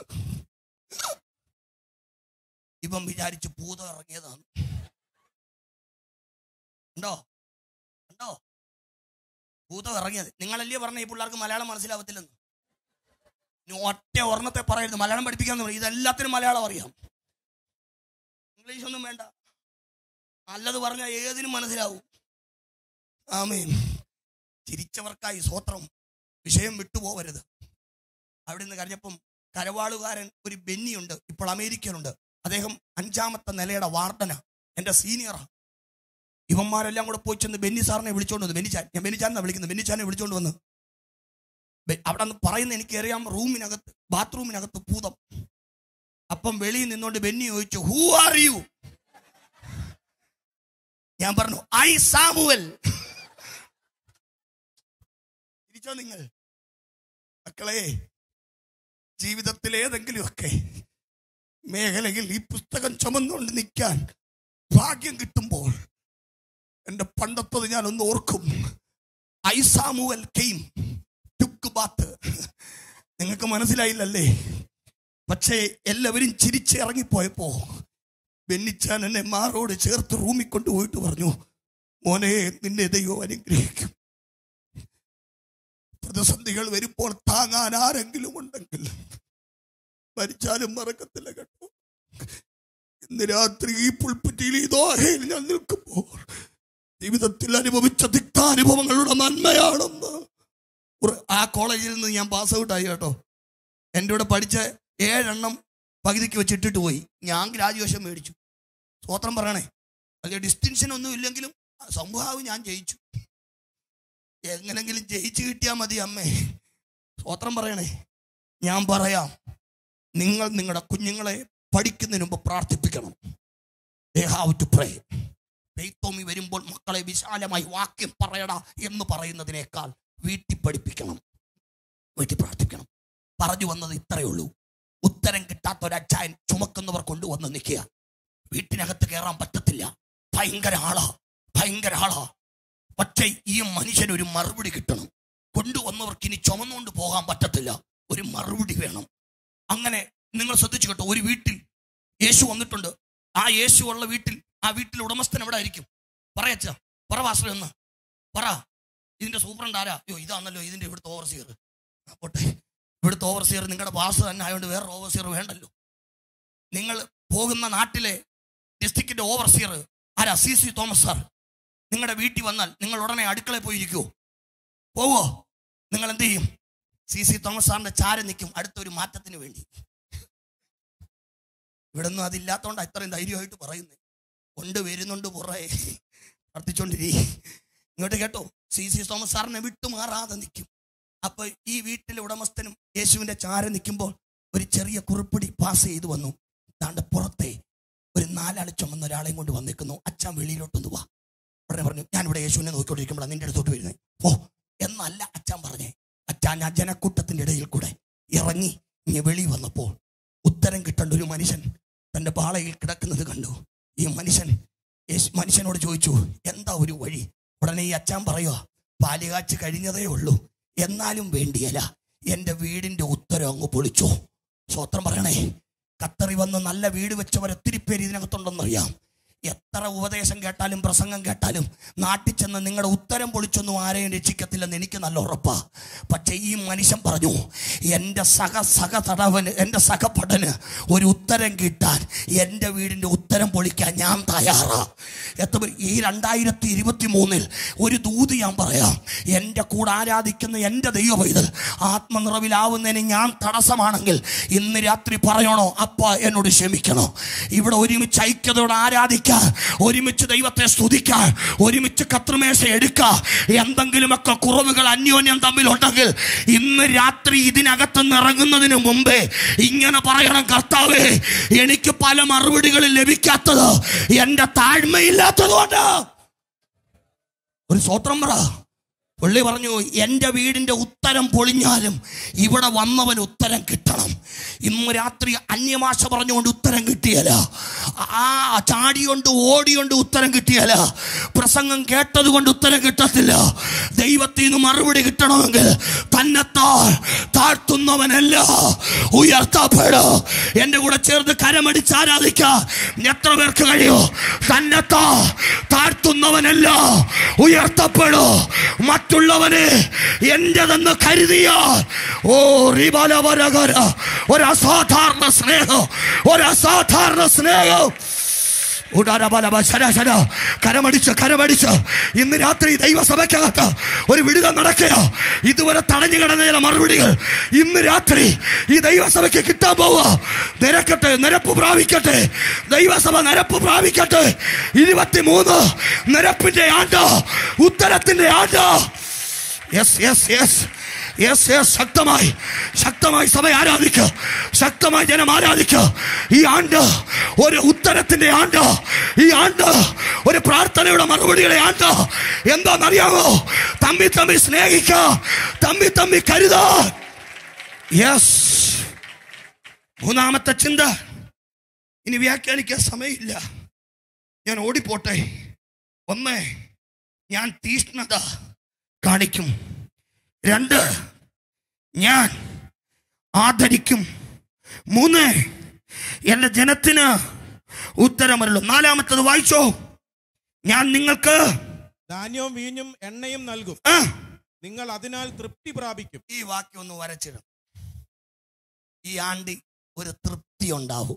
ഇവൻ വിചാരിച്ച് ഭൂതം ഇറങ്ങിയതാണ് ഉണ്ടോ ഉണ്ടോ ഭൂതം ഇറങ്ങിയത് നിങ്ങളല്ലേ പറഞ്ഞ ഈ പിള്ളേർക്ക് മലയാളം മനസ്സിലാവത്തില്ലെന്ന് ഇനി ഒറ്റ ഒരെണ്ണത്തെ പറയരുത് മലയാളം പഠിപ്പിക്കാന്ന് പറയും ഇതെല്ലാത്തിനും മലയാളം അറിയാം ഇംഗ്ലീഷ് ഒന്നും വേണ്ട നല്ലത് പറഞ്ഞാൽ ഏതിനും മനസ്സിലാവും ആമേൻ ചിരിച്ചവർക്കായി സ്വത്രം വിഷയം വിട്ടുപോകരുത് അവിടെ നിന്ന് കരഞ്ഞപ്പം കരവാളുകാരൻ ഒരു ബെന്നിയുണ്ട് ഇപ്പോൾ അമേരിക്കയിലുണ്ട് അദ്ദേഹം അഞ്ചാമത്തെ നിലയുടെ വാർഡന എൻ്റെ സീനിയറാ ഇവന്മാരെല്ലാം കൂടെ പോയി ചെന്ന് ബെന്നി സാറിനെ വിളിച്ചോണ്ട് വന്നു ബെന്നിച്ചാൻ ഞാൻ ബെന്നിച്ചാനെ വിളിക്കുന്നത് ബെന്നിച്ചാനെ വിളിച്ചോണ്ട് വന്ന് ബെ- അവിടെ നിന്ന് പറയുന്ന എനിക്ക് അറിയാം റൂമിനകത്ത് ബാത്റൂമിനകത്ത് ഭൂതം അപ്പം വെളിയിൽ നിന്നോണ്ട് ബെന്നി ചോദിച്ചു ഹൂ ആർ യു ഞാൻ പറഞ്ഞു ഐ സാമുവൽ തിരിച്ചോ നിങ്ങൾ മക്കളെ ജീവിതത്തിൽ ഏതെങ്കിലുമൊക്കെ മേഖലയിൽ ഈ പുസ്തകം ചുമന്നുകൊണ്ട് നിൽക്കാൻ ഭാഗ്യം കിട്ടുമ്പോൾ എൻ്റെ പണ്ടത്തത് ഞാൻ ഒന്ന് ഓർക്കും ഐസാമുവൽ കെയിം ടുക്ക് ബാത്ത് നിങ്ങൾക്ക് മനസ്സിലായില്ലല്ലേ പക്ഷേ എല്ലാവരും ചിരിച്ച് ഇറങ്ങിപ്പോയപ്പോ ബെന്നിച്ചാൻ എന്നെ മാറോട് ചേർത്ത് റൂമിൽ കൊണ്ടുപോയിട്ട് പറഞ്ഞു മോനെ നിന്നെ ദൈവം അനുഗ്രഹിക്കും പ്രതിസന്ധികൾ വരുമ്പോൾ താങ്ങാൻ ആരെങ്കിലും ഉണ്ടെങ്കിൽ മരിച്ചാലും മറക്കത്തില്ല കേട്ടോ ഇന്ന് രാത്രി ഈ പുൽപ്പറ്റിയിൽ ഈ ദോഹയിൽ ഞാൻ നിൽക്കുമ്പോൾ ജീവിതത്തിൽ അനുഭവിച്ച തിക്താനുഭവങ്ങളുടെ നന്മയാണെന്ന് ഒരു- ആ കോളേജിൽ നിന്ന് ഞാൻ പാസ് ഔട്ടായി കേട്ടോ എൻ്റെ കൂടെ പഠിച്ച ഏഴെണ്ണം പകുതിക്ക് വെച്ചിട്ടിട്ട് പോയി ഞാൻ ഗ്രാജുവേഷൻ മേടിച്ചു സ്വോത്രം പറയണേ വലിയ ഡിസ്റ്റിങ്ഷൻ ഒന്നും ഇല്ലെങ്കിലും സംഭവം ഞാൻ ജയിച്ചു എങ്ങനെങ്കിലും ജയിച്ചു കിട്ടിയാൽ മതി അമ്മേ സ്വോത്രം പറയണേ ഞാൻ പറയാം നിങ്ങൾ നിങ്ങളുടെ കുഞ്ഞുങ്ങളെ പഠിക്കുന്നതിന് മുമ്പ് പ്രാർത്ഥിപ്പിക്കണം They have to pray. പെയ്ത്തോമി വരുമ്പോൾ മക്കളെ വിശാലമായി വാക്യം പറയടാ എന്ന് പറയുന്നതിനേക്കാൾ വീട്ടിൽ പഠിപ്പിക്കണം വീട്ടിൽ പ്രാർത്ഥിക്കണം പറഞ്ഞു വന്നത് ഇത്രയേ ഉള്ളൂ ഉത്തരം കിട്ടാത്ത ഒരു അച്ചായൻ ചുമക്കുന്നവർ കൊണ്ടുവന്ന് നിൽക്കുക വീട്ടിനകത്ത് കയറാൻ പറ്റത്തില്ല ഭയങ്കര ആളാ ഭയങ്കര ആളാ പക്ഷേ ഈ മനുഷ്യന് ഒരു മറുപടി കിട്ടണം കൊണ്ടുവന്നവർക്ക് ഇനി ചുമന്നുകൊണ്ട് പോകാൻ പറ്റത്തില്ല ഒരു മറുപടി വേണം അങ്ങനെ നിങ്ങൾ ശ്രദ്ധിച്ചു കേട്ടോ ഒരു വീട്ടിൽ യേശു വന്നിട്ടുണ്ട് ആ യേശു ഉള്ള വീട്ടിൽ ആ വീട്ടിൽ ഉടമസ്ഥൻ എവിടെ ആയിരിക്കും പറയച്ച പറ വാസ്തു എന്ന് പറ ഇതിന്റെ സൂപ്രണ്ട് ആരാ അയ്യോ ഇതാണല്ലോ ഇതിന്റെ ഇവിടുത്തെ ഓവർസിയർ പോട്ടെ ഇവിടുത്തെ ഓവർസിയർ നിങ്ങളുടെ വാസ് തന്നെ ആയതുകൊണ്ട് വേറെ ഓവർസിയർ വേണ്ടല്ലോ നിങ്ങൾ പോകുന്ന നാട്ടിലെ ഡിസ്ട്രിക്റ്റിന്റെ ഓവർസിയർ ആരാ സി സി തോമസ് സാർ നിങ്ങളുടെ വീട്ടിൽ വന്നാൽ നിങ്ങൾ ഉടനെ അടുക്കളയിൽ പോയിരിക്കുമോ പോവോ നിങ്ങൾ എന്ത് ചെയ്യും സി സി തോമസ് സാറിന്റെ ചാര നിൽക്കും അടുത്തൊരു മാറ്റത്തിന് വേണ്ടി ഇവിടെ ഒന്നും അതില്ലാത്തതുകൊണ്ട് ഇത്രയും ധൈര്യമായിട്ട് പറയുന്നത് കൊണ്ട് വരുന്നുണ്ട് പുറേ പ്രാർത്ഥിച്ചോണ്ടിരി ഇങ്ങോട്ട് കേട്ടോ സി സി തോമസ് സാറിനെ വിട്ടുമാറാതെ നിൽക്കും അപ്പൊ ഈ വീട്ടിലെ ഉടമസ്ഥനും യേശുവിന്റെ ചാര നിൽക്കുമ്പോൾ ഒരു ചെറിയ കുറിപ്പിടി പാസ് ചെയ്തു വന്നു താണ്ട് പുറത്തെ ഒരു നാലാള് ചുമന്ന ഒരാളെയും കൊണ്ട് വന്നിരിക്കുന്നു അച്ഛൻ വെളിയിലോട്ടൊന്ന് വാ ഉടനെ പറഞ്ഞു ഞാൻ ഇവിടെ യേശുവിനെ നോക്കിക്കൊണ്ടിരിക്കുമ്പോൾ നിന്റെ അടുത്തോട്ട് വരുന്നത് ഓ എന്നല്ല അച്ഛൻ പറഞ്ഞേ അച്ഛൻ ആ ജനക്കൂട്ടത്തിന്റെ ഇടയിൽ കൂടെ ഇറങ്ങി ഇനി വെളി വന്നപ്പോൾ ഉത്തരം കിട്ടേണ്ട ഒരു മനുഷ്യൻ തന്റെ പാളയിൽ കിടക്കുന്നത് കണ്ടു ഈ മനുഷ്യൻ യേശു മനുഷ്യനോട് ചോദിച്ചു എന്താ ഒരു വഴി ഉടനെ ഈ അച്ഛൻ പറയുക പാലുകാച്ച് കഴിഞ്ഞതേ ഉള്ളൂ എന്നാലും വേണ്ടിയല്ല എൻ്റെ വീടിന്റെ ഉത്തരം അങ്ങ് പൊളിച്ചോ സ്വത്രം പറയണേ ഖത്തറി വന്ന് നല്ല വീട് വെച്ചവർ ഒത്തിരി പേര് ഇതിനകത്തുണ്ടെന്നറിയാം എത്ര ഉപദേശം കേട്ടാലും പ്രസംഗം കേട്ടാലും നാട്ടിൽ ചെന്ന് നിങ്ങളുടെ ഉത്തരം പൊളിച്ചൊന്നും ആരെയും രക്ഷിക്കത്തില്ലെന്ന് എനിക്ക് നല്ല ഉറപ്പാ പക്ഷേ ഈ മനുഷ്യൻ പറഞ്ഞു എൻ്റെ സഹ സഹ തടവന് എൻ്റെ സഹപടന് ഒരു ഉത്തരം കിട്ടാൻ എൻ്റെ വീടിൻ്റെ ഉത്തരം പൊളിക്കാൻ ഞാൻ തയ്യാറാ എത്ര ഈ രണ്ടായിരത്തി ഇരുപത്തി മൂന്നിൽ ഒരു ദൂത് ഞാൻ പറയാം എൻ്റെ കൂടെ ആരാധിക്കുന്ന എൻ്റെ ദൈവ പൈതൽ ആത്മനിറവിലാവുന്നതിന് ഞാൻ തടസ്സമാണെങ്കിൽ ഇന്ന് രാത്രി പറയണോ അപ്പ എന്നോട് ക്ഷമിക്കണോ ഇവിടെ ഒരുമിച്ച് ഐക്യതയോടെ ആരാധിക്കാൻ ഒരുമിച്ച് ദൈവത്തെ സ്തുതിക്കാൻ ഒരുമിച്ച് കത്രിമേശ എടുക്കാൻ എന്തെങ്കിലുമൊക്കെ കുറവുകൾ അന്യോന്യം തമ്മിലുണ്ടെങ്കിൽ ഇന്ന് രാത്രി ഇതിനകത്തുനിന്ന് ഇറങ്ങുന്നതിന് മുമ്പേ ഇങ്ങനെ പറയണം കർത്താവേ എനിക്ക് പല മറുപടികളും ലഭിക്കാത്തത് എന്റെ താഴ്മയില്ലാത്തത് കൊണ്ട് ഒരു സ്വത്രം പറ പുള്ളി പറഞ്ഞു എൻ്റെ വീടിൻ്റെ ഉത്തരം പൊളിഞ്ഞാലും ഇവിടെ വന്നവൻ ഉത്തരം കിട്ടണം ഇന്ന് രാത്രി അന്യഭാഷ പറഞ്ഞുകൊണ്ട് ഉത്തരം കിട്ടിയല്ല ആ ചാടിയോണ്ട് ഓടിയോണ്ട് ഉത്തരം കിട്ടിയല്ല പ്രസംഗം കേട്ടത് കൊണ്ട് ഉത്തരം കിട്ടത്തില്ല ദൈവത്തിൽ നിന്ന് മറുപടി കിട്ടണമെങ്കിൽ തന്നെത്താ താഴ്ത്തുന്നവനല്ല ഉയർത്തപ്പെടോ എൻ്റെ കൂടെ ചേർന്ന് കരമടിച്ച് ആരാധിക്കാൻ എത്ര പേർക്ക് കഴിയോ തന്നെത്താ താഴ്ത്തുന്നവനല്ല ഉയർത്തപ്പെടോ മറ്റുള്ളവനെ എന്റേതെന്ന് കരുതിയാൽ ഓ റിബലവരകര ഒരു അസാധാരണ സ്നേഹം ഒരു അസാധാരണ സ്നേഹം ഉടാരബലബ ശര ശര കരമടിച്ച് കരമടിച്ച് ഇന്ന് രാത്രി ദൈവസഭയ്ക്കകത്ത് ഒരു വിടുതൽ നടക്കുക ഇതുവരെ തടഞ്ഞു കിടന്ന ചില മറുപടികൾ ഇന്ന് രാത്രി ഈ ദൈവസഭയ്ക്ക് കിട്ടാൻ പോവുക നിരക്കട്ടെ നിരപ്പ് പ്രാപിക്കട്ടെ ദൈവസഭ നിരപ്പ് പ്രാപിക്കട്ടെ ഇരുപത്തിമൂന്ന് നിരപ്പിന്റെ ആണ്ട് ഉത്തരത്തിന്റെ ആണ്ട് yes yes yes yes yes ശക്തമായി ശക്തമായി സഭ ആരാധിക്കുക ശക്തമായി ജനം ആരാധിക്കുക ഈ ആണ്ട് ഒരു ഉത്തരത്തിന്റെ ആണ്ട് ഈ ആണ്ട് ഒരു പ്രാർത്ഥനയുടെ മറുപടിയുടെ ആണ്ട് എന്താണെന്നറിയാമോ തമ്മി തമ്മി സ്നേഹിക്കുക തമ്മി തമ്മി കരുത യെസ് മൂന്നാമത്തെ ചിന്ത ഇനി വ്യാഖ്യാനിക്കാൻ സമയമില്ല ഞാൻ ഓടിപ്പോട്ടെ ഒന്ന് ഞാൻ തീഷ്ണത കാണിക്കും രണ്ട് ഞാൻ ആദരിക്കും മൂന്ന് എൻ്റെ ജനത്തിന് ഉത്തരമരുള്ളൂ നാലാമത്തത് വായിച്ചോ ഞാൻ നിങ്ങൾക്ക് ധാന്യവും വീഞ്ഞും എണ്ണയും നൽകും ആ, നിങ്ങൾ അതിനാൽ തൃപ്തി പ്രാപിക്കും ഈ വാക്യം ഒന്ന് വരച്ചിടണം ഈ ആണ്ടി ഒരു തൃപ്തി ഉണ്ടാവും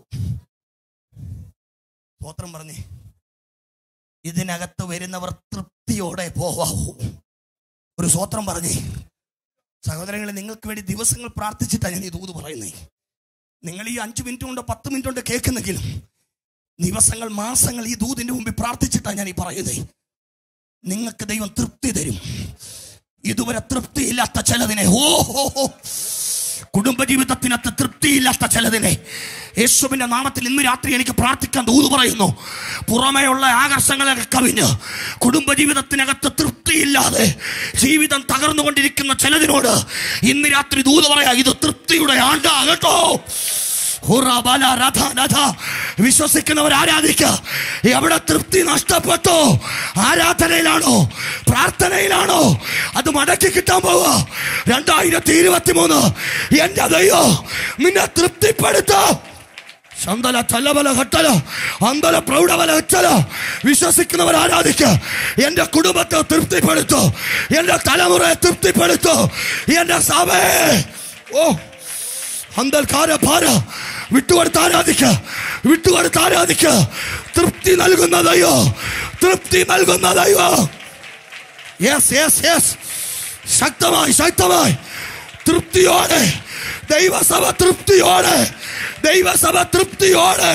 സ്തോത്രം പറഞ്ഞേ ഇതിനകത്ത് വരുന്നവർ തൃപ്തിയോടെ പോവാവൂ ഒരു സ്വോത്രം പറഞ്ഞേ സഹോദരങ്ങളെ നിങ്ങൾക്ക് വേണ്ടി ദിവസങ്ങൾ പ്രാർത്ഥിച്ചിട്ടാണ് ഞാൻ ഈ ദൂത് പറയുന്നേ നിങ്ങൾ ഈ അഞ്ച് മിനിറ്റ് കൊണ്ട് പത്ത് മിനിറ്റ് കൊണ്ട് കേൾക്കുന്നെങ്കിലും ദിവസങ്ങൾ മാസങ്ങൾ ഈ ദൂതിന്റെ മുമ്പിൽ പ്രാർത്ഥിച്ചിട്ടാണ് ഞാൻ ഈ പറയുന്നത് നിങ്ങൾക്ക് ദൈവം തൃപ്തി തരും ഇതുവരെ തൃപ്തിയില്ലാത്ത ചിലതിനെ ഓ ഹോ ഹോ കുടുംബജീവിതത്തിനകത്ത് തൃപ്തിയില്ലാത്ത ചിലതിനെ യേശുവിന്റെ നാമത്തിൽ ഇന്ന് രാത്രി എനിക്ക് പ്രാർത്ഥിക്കാൻ ദൂത് പറയുന്നു പുറമേയുള്ള ആകർഷങ്ങളൊക്കെ കവിഞ്ഞ് കുടുംബജീവിതത്തിനകത്ത് തൃപ്തിയില്ലാതെ ജീവിതം തകർന്നുകൊണ്ടിരിക്കുന്ന ചിലതിനോട് ഇന്ന് രാത്രി ദൂത് പറയാ ഇത് തൃപ്തിയുടെ ആണ്ടാ കേട്ടോ ഹുറ ബല രഥ രഥ. വിശ്വസിക്കുന്നവർ ആരാധിക്കുക എവിടെ തൃപ്തി നഷ്ടപ്പെട്ടോ ആരാധനയിലാണോ പ്രാർത്ഥനയിലാണോ അത് മടക്കി കിട്ടാൻ പോവുക രണ്ടായിരത്തി ഇരുപത്തി മൂന്ന് എന്റെ ദൈവം നിന്നെ തൃപ്തിപ്പെടുത്തോ ശന്തല ചല്ലബല ഘട്ടല അന്തല പ്രൗഢബല വെച്ചല വിശ്വസിക്കുന്നവർ ആരാധിക്കുക എന്റെ കുടുംബത്തെ തൃപ്തിപ്പെടുത്തു എന്റെ തലമുറയെ തൃപ്തിപ്പെടുത്തു എന്റെ സഭയെ ഓ അന്തൽക്കാര ഭാര വിട്ടുകൊടുത്ത് ആരാധിക്ക വിട്ടുകൊടുത്ത് ആരാധിക്ക തൃപ്തി നൽകുന്നതയോ തൃപ്തി നൽകുന്നതയോ യെസ് യെസ് യെസ് ശക്തമായി ശക്തമായി തൃപ്തിയോടെ ദൈവസഭ തൃപ്തിയോടെ ദൈവസഭ തൃപ്തിയോടെ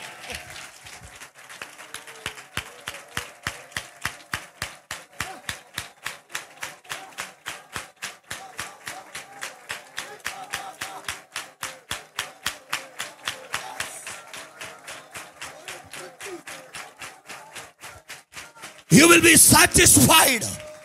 യു വിൽ ബി സാറ്റിസ്ഫൈഡ്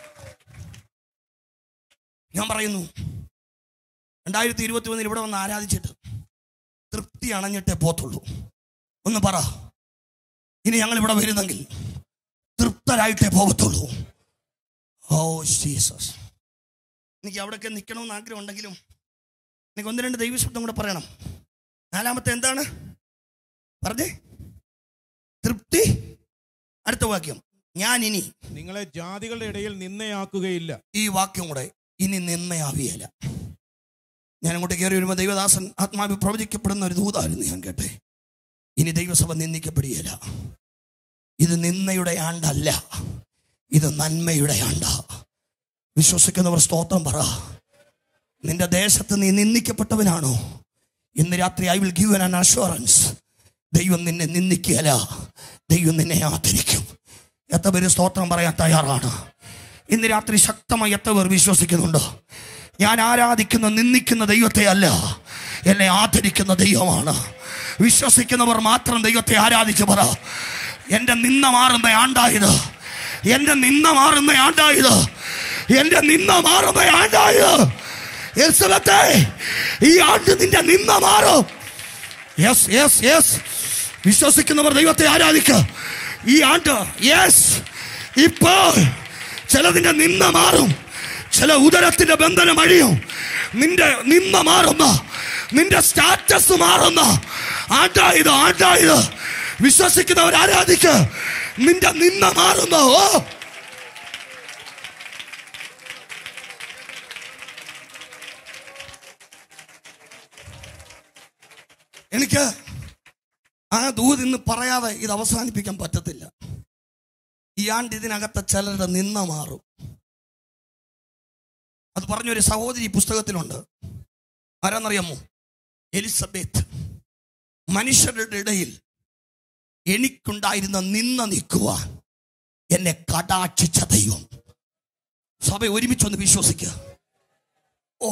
ഞാൻ പറയുന്നു രണ്ടായിരത്തി ഇരുപത്തി ഒന്നിൽ ഇവിടെ വന്ന് ആരാധിച്ചിട്ട് തൃപ്തി അണഞ്ഞിട്ടേ പോത്തുള്ളൂ ഒന്ന് പറ ഇനി ഞങ്ങൾ ഇവിടെ വരുന്നെങ്കിൽ തൃപ്തരായിട്ടേ പോകത്തുള്ളൂ ഓ ജീസസ് എനിക്ക് അവിടെയൊക്കെ നിൽക്കണമെന്ന് ആഗ്രഹം ഉണ്ടെങ്കിലും എനിക്ക് ഒന്ന് രണ്ട് ദൈവശബ്ദം കൂടെ പറയണം നാലാമത്തെ എന്താണ് പറഞ്ഞേ തൃപ്തി അടുത്ത വാക്യം ഞാൻ ഇനി നിങ്ങളെ ജാതികളുടെ ഇടയിൽ നിന്നയാക്കുകയില്ല ഈ വാക്യം കൂടെ ഇനി നിന്നയാവിയല്ല ഞാൻ അങ്ങോട്ട് കയറി വരുമ്പോൾ ദൈവദാസൻ ആത്മാവി പ്രവചിക്കപ്പെടുന്ന ഒരു ദൂതായിരുന്നു ഞാൻ കേട്ടെ ഇനി ദൈവസഭ നിന്ദിക്കപ്പെടുകയില്ല ഇത് നിന്നയുടെ ആണ്ടല്ല ഇത് നന്മയുടെ ആണ്ട വിശ്വസിക്കുന്നവർ സ്തോത്രം പറ നിന്റെ ദേശത്ത് നീ നിന്ദിക്കപ്പെട്ടവനാണോ ഇന്ന് രാത്രി I will give an assurance ദൈവം നിന്നെ നിന്ദിക്കുകയല്ല ദൈവം നിന്നെ ആദരിക്കും എത്ര പേര് സ്തോത്രം പറയാൻ തയ്യാറാണ് ഇന്ന് രാത്രി ശക്തമായി എത്ര പേർ വിശ്വസിക്കുന്നുണ്ട് ഞാൻ ആരാധിക്കുന്ന നിന്ദിക്കുന്ന ദൈവത്തെ അല്ല എന്നെ ആദരിക്കുന്ന ദൈവമാണ് വിശ്വസിക്കുന്നവർ മാത്രം ദൈവത്തെ ആരാധിച്ച് പറ എൻ്റെ നിന്ന മാറുന്ന ആണ്ടായത് എൻ്റെ നിന്ന മാറുന്ന ആണ്ടായത് എൻ്റെ നിന്ന മാറുന്ന ആണ്ടായത് യെരുശലേമേ, ഈ ആണ്ട് നിന്റെ നിന്ന മാറും യെസ് യെസ് യെസ് വിശ്വസിക്കുന്നവർ ദൈവത്തെ ആരാധിക്കുക ഈ ആണ്ട് യെസ് ഇപ്പോൾ ചിലതിന്റെ നിന്ന മാറും ചില ഉദരത്തിന്റെ ബന്ധനം അഴിയും നിന്റെ നിന്ന മാറുന്ന നിന്റെ സ്റ്റാറ്റസ് മാറുന്ന ആണ്ടായത് ആണ്ടായത് വിശ്വസിക്കുന്നവർ ആരാധിക്കുക നിന്റെ നിന്ന മാറുന്ന ഓ എനിക്ക് ആ ദൂത് ഇന്ന് പറയാതെ ഇത് അവസാനിപ്പിക്കാൻ പറ്റത്തില്ല ഈ ആണ്ട് ഇതിനകത്തെ ചിലരുടെ നിന്ന മാറും അത് പറഞ്ഞൊരു സഹോദരി ഈ പുസ്തകത്തിലുണ്ട് ആരാന്നറിയാമോ എലിസബത്ത് മനുഷ്യരുടെ ഇടയിൽ എനിക്കുണ്ടായിരുന്ന നിന്ന നീക്കുവാൻ എന്നെ കടാക്ഷിച്ച ദൈവം സഭ ഒരുമിച്ചൊന്ന് വിശ്വസിക്കുക ഓ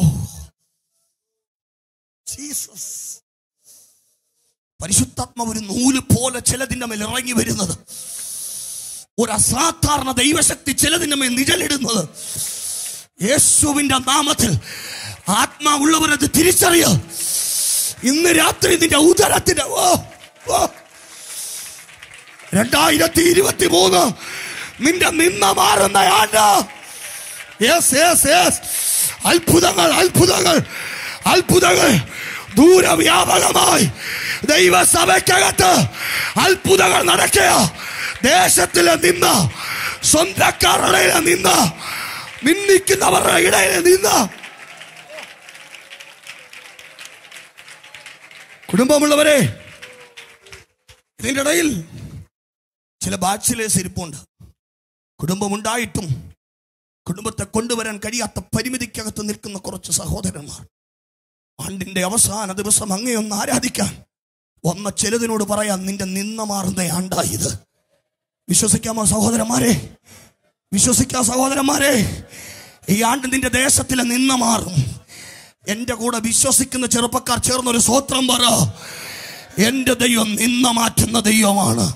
ജീസസ് പരിശുദ്ധാത്മ ഒരു നൂല് പോലെ ചിലതിന്റെ മേൽ ഇറങ്ങി വരുന്നത് ഒരു അസാധാരണ ദൈവശക്തി ചിലതിന്റെ മേൽ നിഴലിടുന്നത് യേശുവിന്റെ നാമത്തിൽ ആത്മാവുള്ളവരത് തിരിച്ചറിയ ഇന്ന് രാത്രി നിന്റെ ഉദരത്തിന്റെ ഓ ഓ രണ്ടായിരത്തി ഇരുപത്തി മൂന്ന് നിന്റെ നിന്ന മാറുന്ന ആണ്ട് യെസ് യെസ് യെസ് അത്ഭുതങ്ങൾ അത്ഭുതങ്ങൾ അത്ഭുതങ്ങൾ ദൂരവ്യാപകമായി ദൈവസഭയ്ക്കകത്ത് അത്ഭുതങ്ങൾ നടക്കുക ദേശത്തിലെ നിന്ന് സ്വന്തക്കാരുടെ നിന്ന് നിന്ദിക്കുന്നവരുടെ ഇടയിൽ നിന്ന് കുടുംബമുള്ളവരെ ഇതിന്റെ ഇടയിൽ ചില ബാച്ചിലേഴ്സ് ഇരിപ്പുണ്ട് കുടുംബമുണ്ടായിട്ടും കുടുംബത്തെ കൊണ്ടുവരാൻ കഴിയാത്ത പരിമിതിക്കകത്ത് നിൽക്കുന്ന കുറച്ച് സഹോദരന്മാർ ആണ്ടിന്റെ അവസാന ദിവസം അങ്ങയൊന്ന് ആരാധിക്കാൻ വന്ന ചിലതിനോട് പറയാം നിന്റെ നിന്ന മാറുന്ന ആണ്ടായത് വിശ്വസിക്കാമോ സഹോദരന്മാരെ വിശ്വസിക്കാം സഹോദരന്മാരെ ഈ ആണ്ട് നിന്റെ ദേശത്തിലെ നിന്ന മാറും എന്റെ കൂടെ വിശ്വസിക്കുന്ന ചെറുപ്പക്കാർ ചേർന്നൊരു സ്വത്രം പറ എന്റെ ദൈവം നിന്ന മാറ്റുന്ന ദൈവമാണ്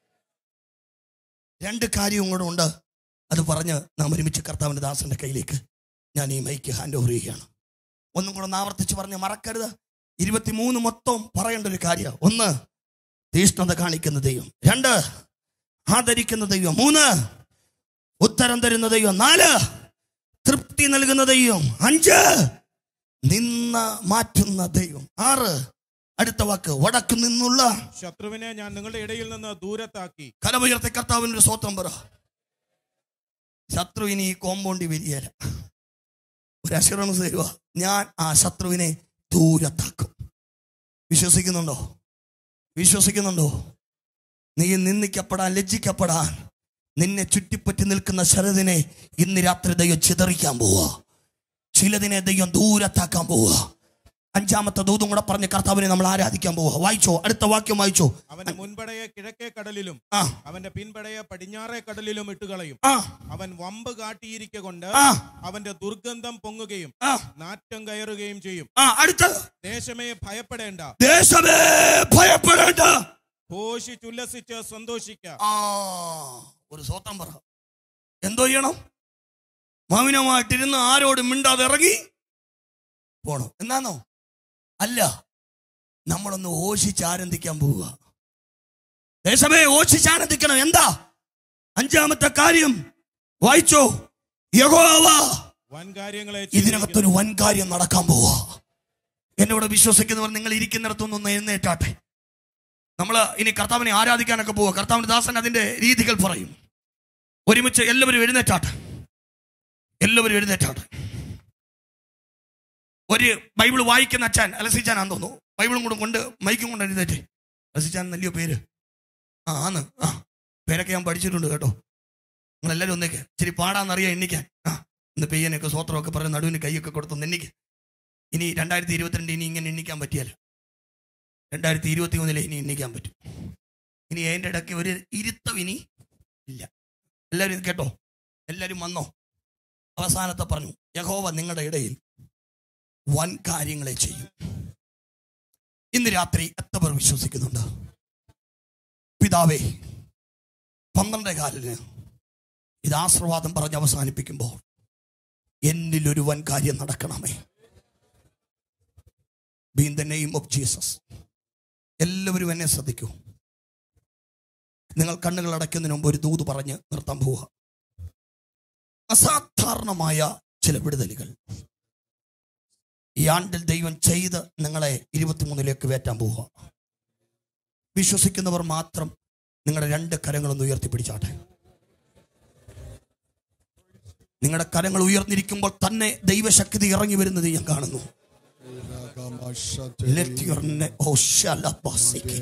രണ്ട് കാര്യവും കൂടെ ഉണ്ട് അത് പറഞ്ഞ് നാം ഒരുമിച്ച് കർത്താവിന്റെ ദാസന്റെ കയ്യിലേക്ക് ഞാൻ ഈ മൈക്ക് ഹാൻഡ് ഓവർ ചെയ്യുകയാണ് ഒന്നും കൂടെ ഒന്ന് ആവർത്തിച്ച് പറഞ്ഞ് മറക്കരുത് ഇരുപത്തിമൂന്ന് മൊത്തം പറയേണ്ട ഒരു കാര്യം ഒന്ന് തീഷ്ണത കാണിക്കുന്ന ദൈവം രണ്ട് ആദരിക്കുന്ന ദൈവം മൂന്ന് ഉത്തരം തരുന്ന ദൈവം നാല് തൃപ്തി നൽകുന്ന ദൈവം അഞ്ച് നിന്ന മാറ്റുന്ന ദൈവം ആറ് അടുത്ത വാക്ക് വടക്ക് നിന്നുള്ള ശത്രുവിനെ ഞാൻ നിങ്ങളുടെ ഇടയിൽ നിന്ന് ദൂരത്താക്കി കരമുയർത്തി കർത്താവിനൊരു സ്വത്രം പറ ശത്രു ഇനി ഈ കോമ്പൗണ്ടിൽ വരികയില്ല ഒരു അഷുറൻസ് തരുക ഞാൻ ആ ശത്രുവിനെ ദൂരത്താക്കും വിശ്വസിക്കുന്നുണ്ടോ വിശ്വസിക്കുന്നുണ്ടോ നീ നിന്ദിക്കപ്പെടാൻ ലജ്ജിക്കപ്പെടാൻ നിന്നെ ചുറ്റിപ്പറ്റി നിൽക്കുന്ന ശരദിനെ ഇന്ന് രാത്രി ദൈവം ചിതറിക്കാൻ പോവുക ചിലതിനെ ദൈവം ദൂരത്താക്കാൻ പോവുക അഞ്ചാമത്തെ ദൂതും കൂടെ പറഞ്ഞ് കർത്താവിനെ നമ്മൾ ആരാധിക്കാൻ പോവുക വായിച്ചോ അടുത്ത വാക്യം വായിച്ചോ അവന്റെ മുൻപടയെ കിഴക്കേ കടലിലും ആ അവന്റെ പിൻപടയെ പടിഞ്ഞാറേ കടലിലും ഇട്ടുകളയും ആ അവൻ വമ്പ് കാട്ടിയിരിക്ക കൊണ്ട് ആ അവന്റെ ദുർഗന്ധം പൊങ്ങുകയും ആ നാറ്റം കയറുകയും ചെയ്യും ആ അടുത്തത് ദേശമേ ഭയപ്പെടേണ്ട ദേശമേ ഭയപ്പെടേണ്ട ഘോഷിച്ചുല്ലസിച്ച് സന്തോഷിക്ക ആ ഒരു സ്വത്തം പറ എന്തോ ചെയ്യണം മൗനമായിട്ടിരുന്ന് ആരോടും മിണ്ടാതെ ഇറങ്ങി പോണം എന്നാന്നോ അല്ല നമ്മളൊന്ന് ഓശിച്ച് ആനന്ദിക്കാൻ പോവുക ദേശമേ ഓശിച്ച് ആനന്ദിക്കണം എന്താ അഞ്ചാമത്തെ കാര്യം വായിച്ചോ യഹോവ വൻ കാര്യങ്ങളെ ഇതിനകത്തൊരു വൻ കാര്യം നടക്കാൻ പോവാ എന്നോട് വിശ്വസിക്കുന്നവർ നിങ്ങൾ ഇരിക്കുന്നിടത്തൊന്നും എഴുന്നേറ്റാട്ടെ നമ്മൾ ഇനി കർത്താവിനെ ആരാധിക്കാനൊക്കെ പോവുക കർത്താവിന്റെ ദാസൻ അതിന്റെ രീതികൾ പറയും ഒരുമിച്ച് എല്ലാവരും എഴുന്നേറ്റാട്ടെ എല്ലാവരും എഴുന്നേറ്റാട്ടെ ഒരു ബൈബിൾ വായിക്കുന്ന അച്ഛൻ അലസിച്ചാനാന്ന് തോന്നുന്നു ബൈബിളും കൂടെ കൊണ്ട് മൈക്കും കൊണ്ട് എഴുന്നേറ്റ് അലസിച്ചാൻ നല്ലയോ പേര് ആ ആന്ന് ആ പേരൊക്കെ ഞാൻ പഠിച്ചിട്ടുണ്ട് കേട്ടോ നിങ്ങളെല്ലാവരും ഒന്നേക്ക് ഇച്ചിരി പാടാന്നറിയാം എണ്ണിക്കാൻ ആ ഇന്ന് പെയ്യനൊക്കെ സ്വത്രമൊക്കെ പറഞ്ഞ് നടുവിന് കൈയൊക്കെ കൊടുത്തു എണ്ണിക്ക് ഇനി രണ്ടായിരത്തി ഇരുപത്തിരണ്ട് ഇനി ഇങ്ങനെ എണ്ണിക്കാൻ പറ്റിയല്ല രണ്ടായിരത്തി ഇരുപത്തി മൂന്നിലെ ഇനി എണ്ണിക്കാൻ പറ്റും ഇനി അതിൻ്റെ ഇടയ്ക്ക് ഒരു ഇരുത്തം ഇനി ഇല്ല എല്ലാവരും ഇത് കേട്ടോ എല്ലാവരും വന്നോ അവസാനത്തെ പറഞ്ഞു യഹോവ നിങ്ങളുടെ ഇടയിൽ വൻ കാര്യങ്ങളെ ചെയ്യും ഇന്ന് രാത്രി എത്ര പേർ വിശ്വസിക്കുന്നുണ്ട് പിതാവേ പന്ത്രണ്ടേ കാലിന് ഇത് ആശ്രവാദം പറഞ്ഞ് അവസാനിപ്പിക്കുമ്പോൾ എന്നിൽ ഒരു വൻ കാര്യം നടക്കണമേ be in the name of Jesus എല്ലാവരും എന്നെ ശ്രദ്ധിക്കൂ നിങ്ങൾ കണ്ണുകൾ അടയ്ക്കുന്നതിന് മുമ്പ് ഒരു ദൂത് പറഞ്ഞ് നിർത്താൻ പോവുക അസാധാരണമായ ചില വിടുതലുകൾ ഈ ആണ്ടിൽ ദൈവം ചെയ്ത് നിങ്ങളെ ഇരുപത്തിമൂന്നിലേക്ക് വേറ്റാൻ പോവുക വിശ്വസിക്കുന്നവർ മാത്രം നിങ്ങളുടെ രണ്ട് കരങ്ങളൊന്ന് ഉയർത്തിപ്പിടിച്ചാട്ടെ നിങ്ങളുടെ കരങ്ങൾ ഉയർന്നിരിക്കുമ്പോൾ തന്നെ ദൈവശക്തി ഇറങ്ങി വരുന്നത് ഞാൻ കാണുന്നു Let your ne- oh, shalabasiki.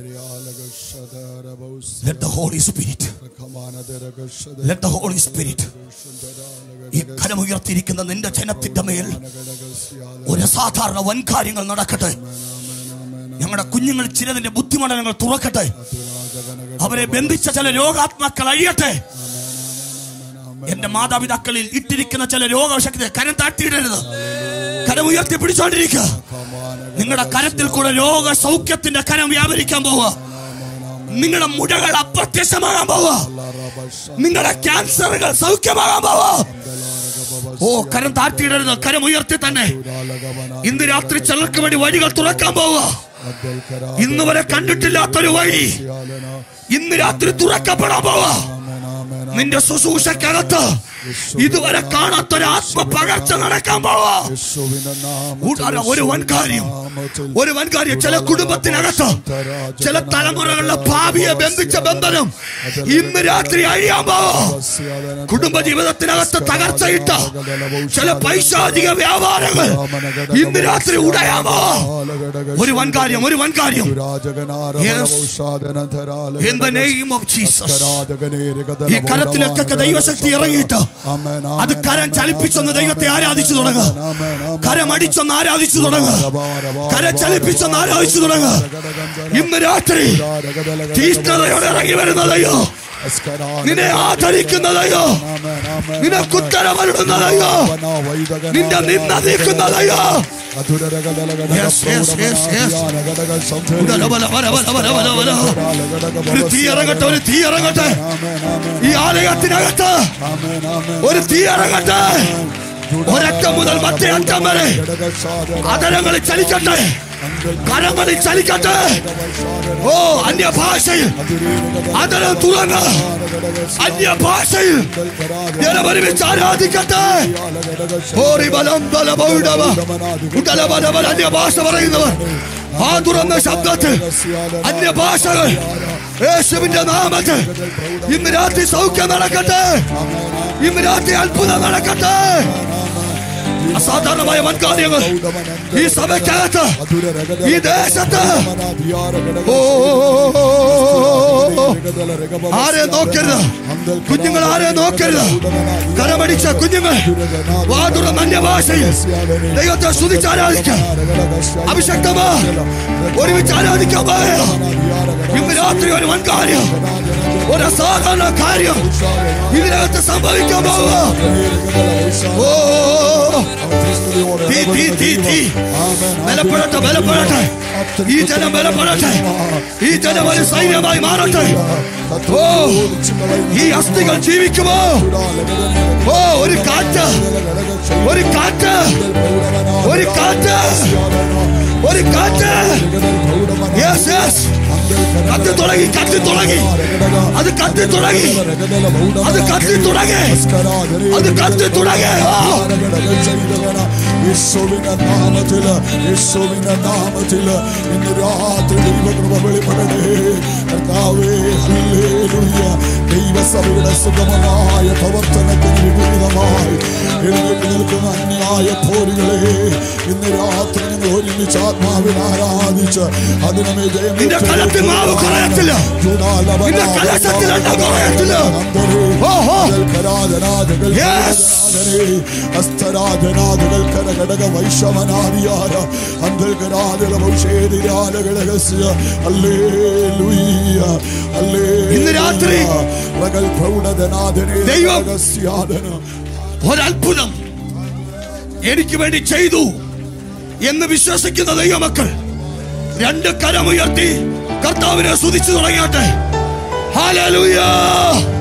Let the Holy Spirit, let the Holy Spirit, ഈ കരമുയർത്തിയിരിക്കുന്ന നിന്റെ ജനത്തിന്റെ മേൽ ഒരു സാധാരണ വൻ കാര്യങ്ങൾ നടക്കട്ടെ ഞങ്ങളുടെ കുഞ്ഞുങ്ങൾ ചിലതിന്റെ ബുദ്ധിമണ്ഡലങ്ങൾ തുറക്കട്ടെ അവരെ ബന്ധിച്ച ചില രോഗാത്മാക്കൾ അഴിയട്ടെ എന്റെ മാതാപിതാക്കളിൽ ഇട്ടിരിക്കുന്ന ചില രോഗശക്തി കരം താഴ്ത്തിയിടരുത് കരം ഉയർത്തി പിടിച്ചോണ്ടിരിക്കുക നിങ്ങളുടെ കരത്തിൽ കൂടെ രോഗ സൗഖ്യത്തിന്റെ കരം വ്യാപരിക്കാൻ പോവുക നിങ്ങളുടെ മുടകൾ അപ്രത്യക്ഷമാകാൻ പോവുക നിങ്ങളുടെ ക്യാൻസറുകൾ സൗഖ്യമാകാൻ പോവുക ഓ കരം താഴ്ത്തിയിടരുത് കരം ഉയർത്തി തന്നെ ഇന്ന് രാത്രി ചിലർക്ക് വേണ്ടി വഴികൾ തുറക്കാൻ പോവുക ഇന്ന് വരെ കണ്ടിട്ടില്ലാത്തൊരു വഴി ഇന്ന് രാത്രി തുറക്കപ്പെടാൻ പോവുക നിന്റെ ശുശ്രൂഷക്കകത്ത് ഇതുവരെ കാണാത്തൊരു ആത്മ പകർച്ച നടക്കാൻ പോവാ യേശുവിന്റെ നാമത്തിൽ, കൂടാതെ ഒരു വൻകാര്യം നാമത്തിൽ ഒരു വൻകാര്യം ചില കുടുംബത്തിനകത്ത് ചില തലമുറകളിലെ ഭാവിയെ ബന്ധിച്ച ബന്ധനം ഇന്ന് രാത്രി അഴിയാൻ പോവാ കുടുംബ ജീവിതത്തിനകത്ത് തകർച്ചയിട്ട ചില പൈശാചിക വ്യാപാരങ്ങൾ ഇന്ന് രാത്രി ഉടയാമോ ഒരു വൻകാര്യം ഒരു വൻകാര്യം Yes. In the name of Jesus. ഈ കരത്തിലൊക്കെ ദൈവശക്തി ഇറങ്ങിയിട്ട് അത് കരം ചലിപ്പിച്ചൊന്ന് ദൈവത്തെ ആരാധിച്ചു തുടങ്ങുക കരം അടിച്ചൊന്ന് ആരാധിച്ചു തുടങ്ങുക കരം ചലിപ്പിച്ചൊന്ന് ആരാധിച്ചു തുടങ്ങുക ഇന്ന് രാത്രി തീഷ്ണതയോടെ ഇറങ്ങി വരുന്നതയോ നിന്നെ ആദരിക്കുന്നതയോ നിന്നെ കുത്തരമരുടുന്നതയോ നിന്റെ നിന്ന നീക്കുന്നതയോ Yes, yes, yes, yes. ഉടല ബല ബല ബല ബല ബല ബല. ഒരു തീ ഇറങ്ങട്ടെ ഒരു തീ ഇറങ്ങട്ടെ ഈ ആലയത്തിനകത്ത് ഒരു തീ ഇറങ്ങട്ടെ ഒരറ്റം മുതൽ മറ്റേ അറ്റം വരെ അതരങ്ങളിൽ ചലിക്കട്ടെ കരങ്ങളിൽ ചലിക്കട്ടെ ഓ അന്യഭാഷയിൽ അതരം തുറങ്ങ അന്യഭാഷയിൽ ജനമൊരുമിച്ച് ആരാധിക്കട്ടെ ഓറി ബലം ബല ബൗഡവ ഉടല ബല ബല അന്യഭാഷ പറയുന്നവർ ആ തുറന്ന ശബ്ദത്തിൽ അന്യഭാഷകൾ യേശുവിന്റെ നാമത്തിൽ ഇന്ന് രാത്രി സൗഖ്യം നടക്കട്ടെ ഇന്ന് രാത്രി അത്ഭുതം നടക്കട്ടെ അസാധാരണമായ വൻകാര്യങ്ങൾ ഈ സഭയ്ക്കകത്ത് ഈ ദേശത്ത് ഓ ആരെ നോക്കരുത് കുഞ്ഞുങ്ങൾ ആരെ നോക്കരുത് കരമടിച്ച കുഞ്ഞുങ്ങൾ വാതുറ അന്യഭാഷയിൽ ദൈവത്തെ സ്തുതിച്ച് ആരാധിക്കാം അഭിഷക്തമാ ഒരുമിച്ച് ആരാധിക്കാൻ പോയോ ഇന്ന് രാത്രി ഒരു വൻകാര്യം ഒരു അസാധാരണ കാര്യം ഇതിനകത്ത് സംഭവിക്കാൻ പോവുക ഓ തീ തീ തീ തീ ബലപ്പെടട്ടെ ബലപ്പെടട്ടെ ഈ ജനം ബലപ്പെടട്ടെ ഈ ജനം ഒരു സൈന്യമായി മാറട്ടെ ഓ ഈ അസ്ഥികൾ ജീവിക്കുമോ ഓ ഒരു കാറ്റ് ഒരു കാറ്റ് ഒരു കാറ്റ് ഒരു കാറ്റ് യെസ് യെസ് കത്തി തുടങ്ങി കത്തി തുടങ്ങി അത് കത്തി തുടങ്ങി അത് കത്തി തുടങ്ങി അത് കത്തി തുടങ്ങി ആ. യേശുവിന്റെ നാമത്തില് യേശുവിന്റെ നാമത്തില് ഇന്ന് രാത്രി ദൈവകൃപ വെളിപ്പെടണേ കർത്താവേ ഹല്ലേലൂയ ദൈവസഭയുടെ സുഗമമായ പ്രവർത്തനത്തിന് വിപരീതമായി എഴുന്നേറ്റ് നിൽക്കുന്ന അന്യായ പോരുകളെ ഇന്ന് രാത്രി നിങ്ങൾ ഒരുമിച്ച് ആത്മാവിൽ ആരാധിച്ച് അതിനെ ജയം നിന്റെ കലത്തിൽ മാവ് കുറയത്തില്ല നിന്റെ കലശത്തിൽ എണ്ണ കുറയത്തില്ല ഓഹോ Yes. അസ്തരാധനാഥകൾ കരഘടക വൈഷമനാദിയാര അന്തൽകരാദല ഭൗഷേതിരാലഘടകസ്യ അല്ലേലൂയ ഇന്ന് രാത്രി പ്രഗൽ പ്രൗഢനാഥനെ ദൈവം രഹസ്യാദന ഒരത്ഭുതം എനിക്ക് വേണ്ടി ചെയ്തു എന്ന് വിശ്വസിക്കുന്ന ദൈവമക്കൾ രണ്ട് കരമുയർത്തി കർത്താവിനെ സ്തുതിച്ചു തുടങ്ങിയാട്ടെ ഹാലൂയ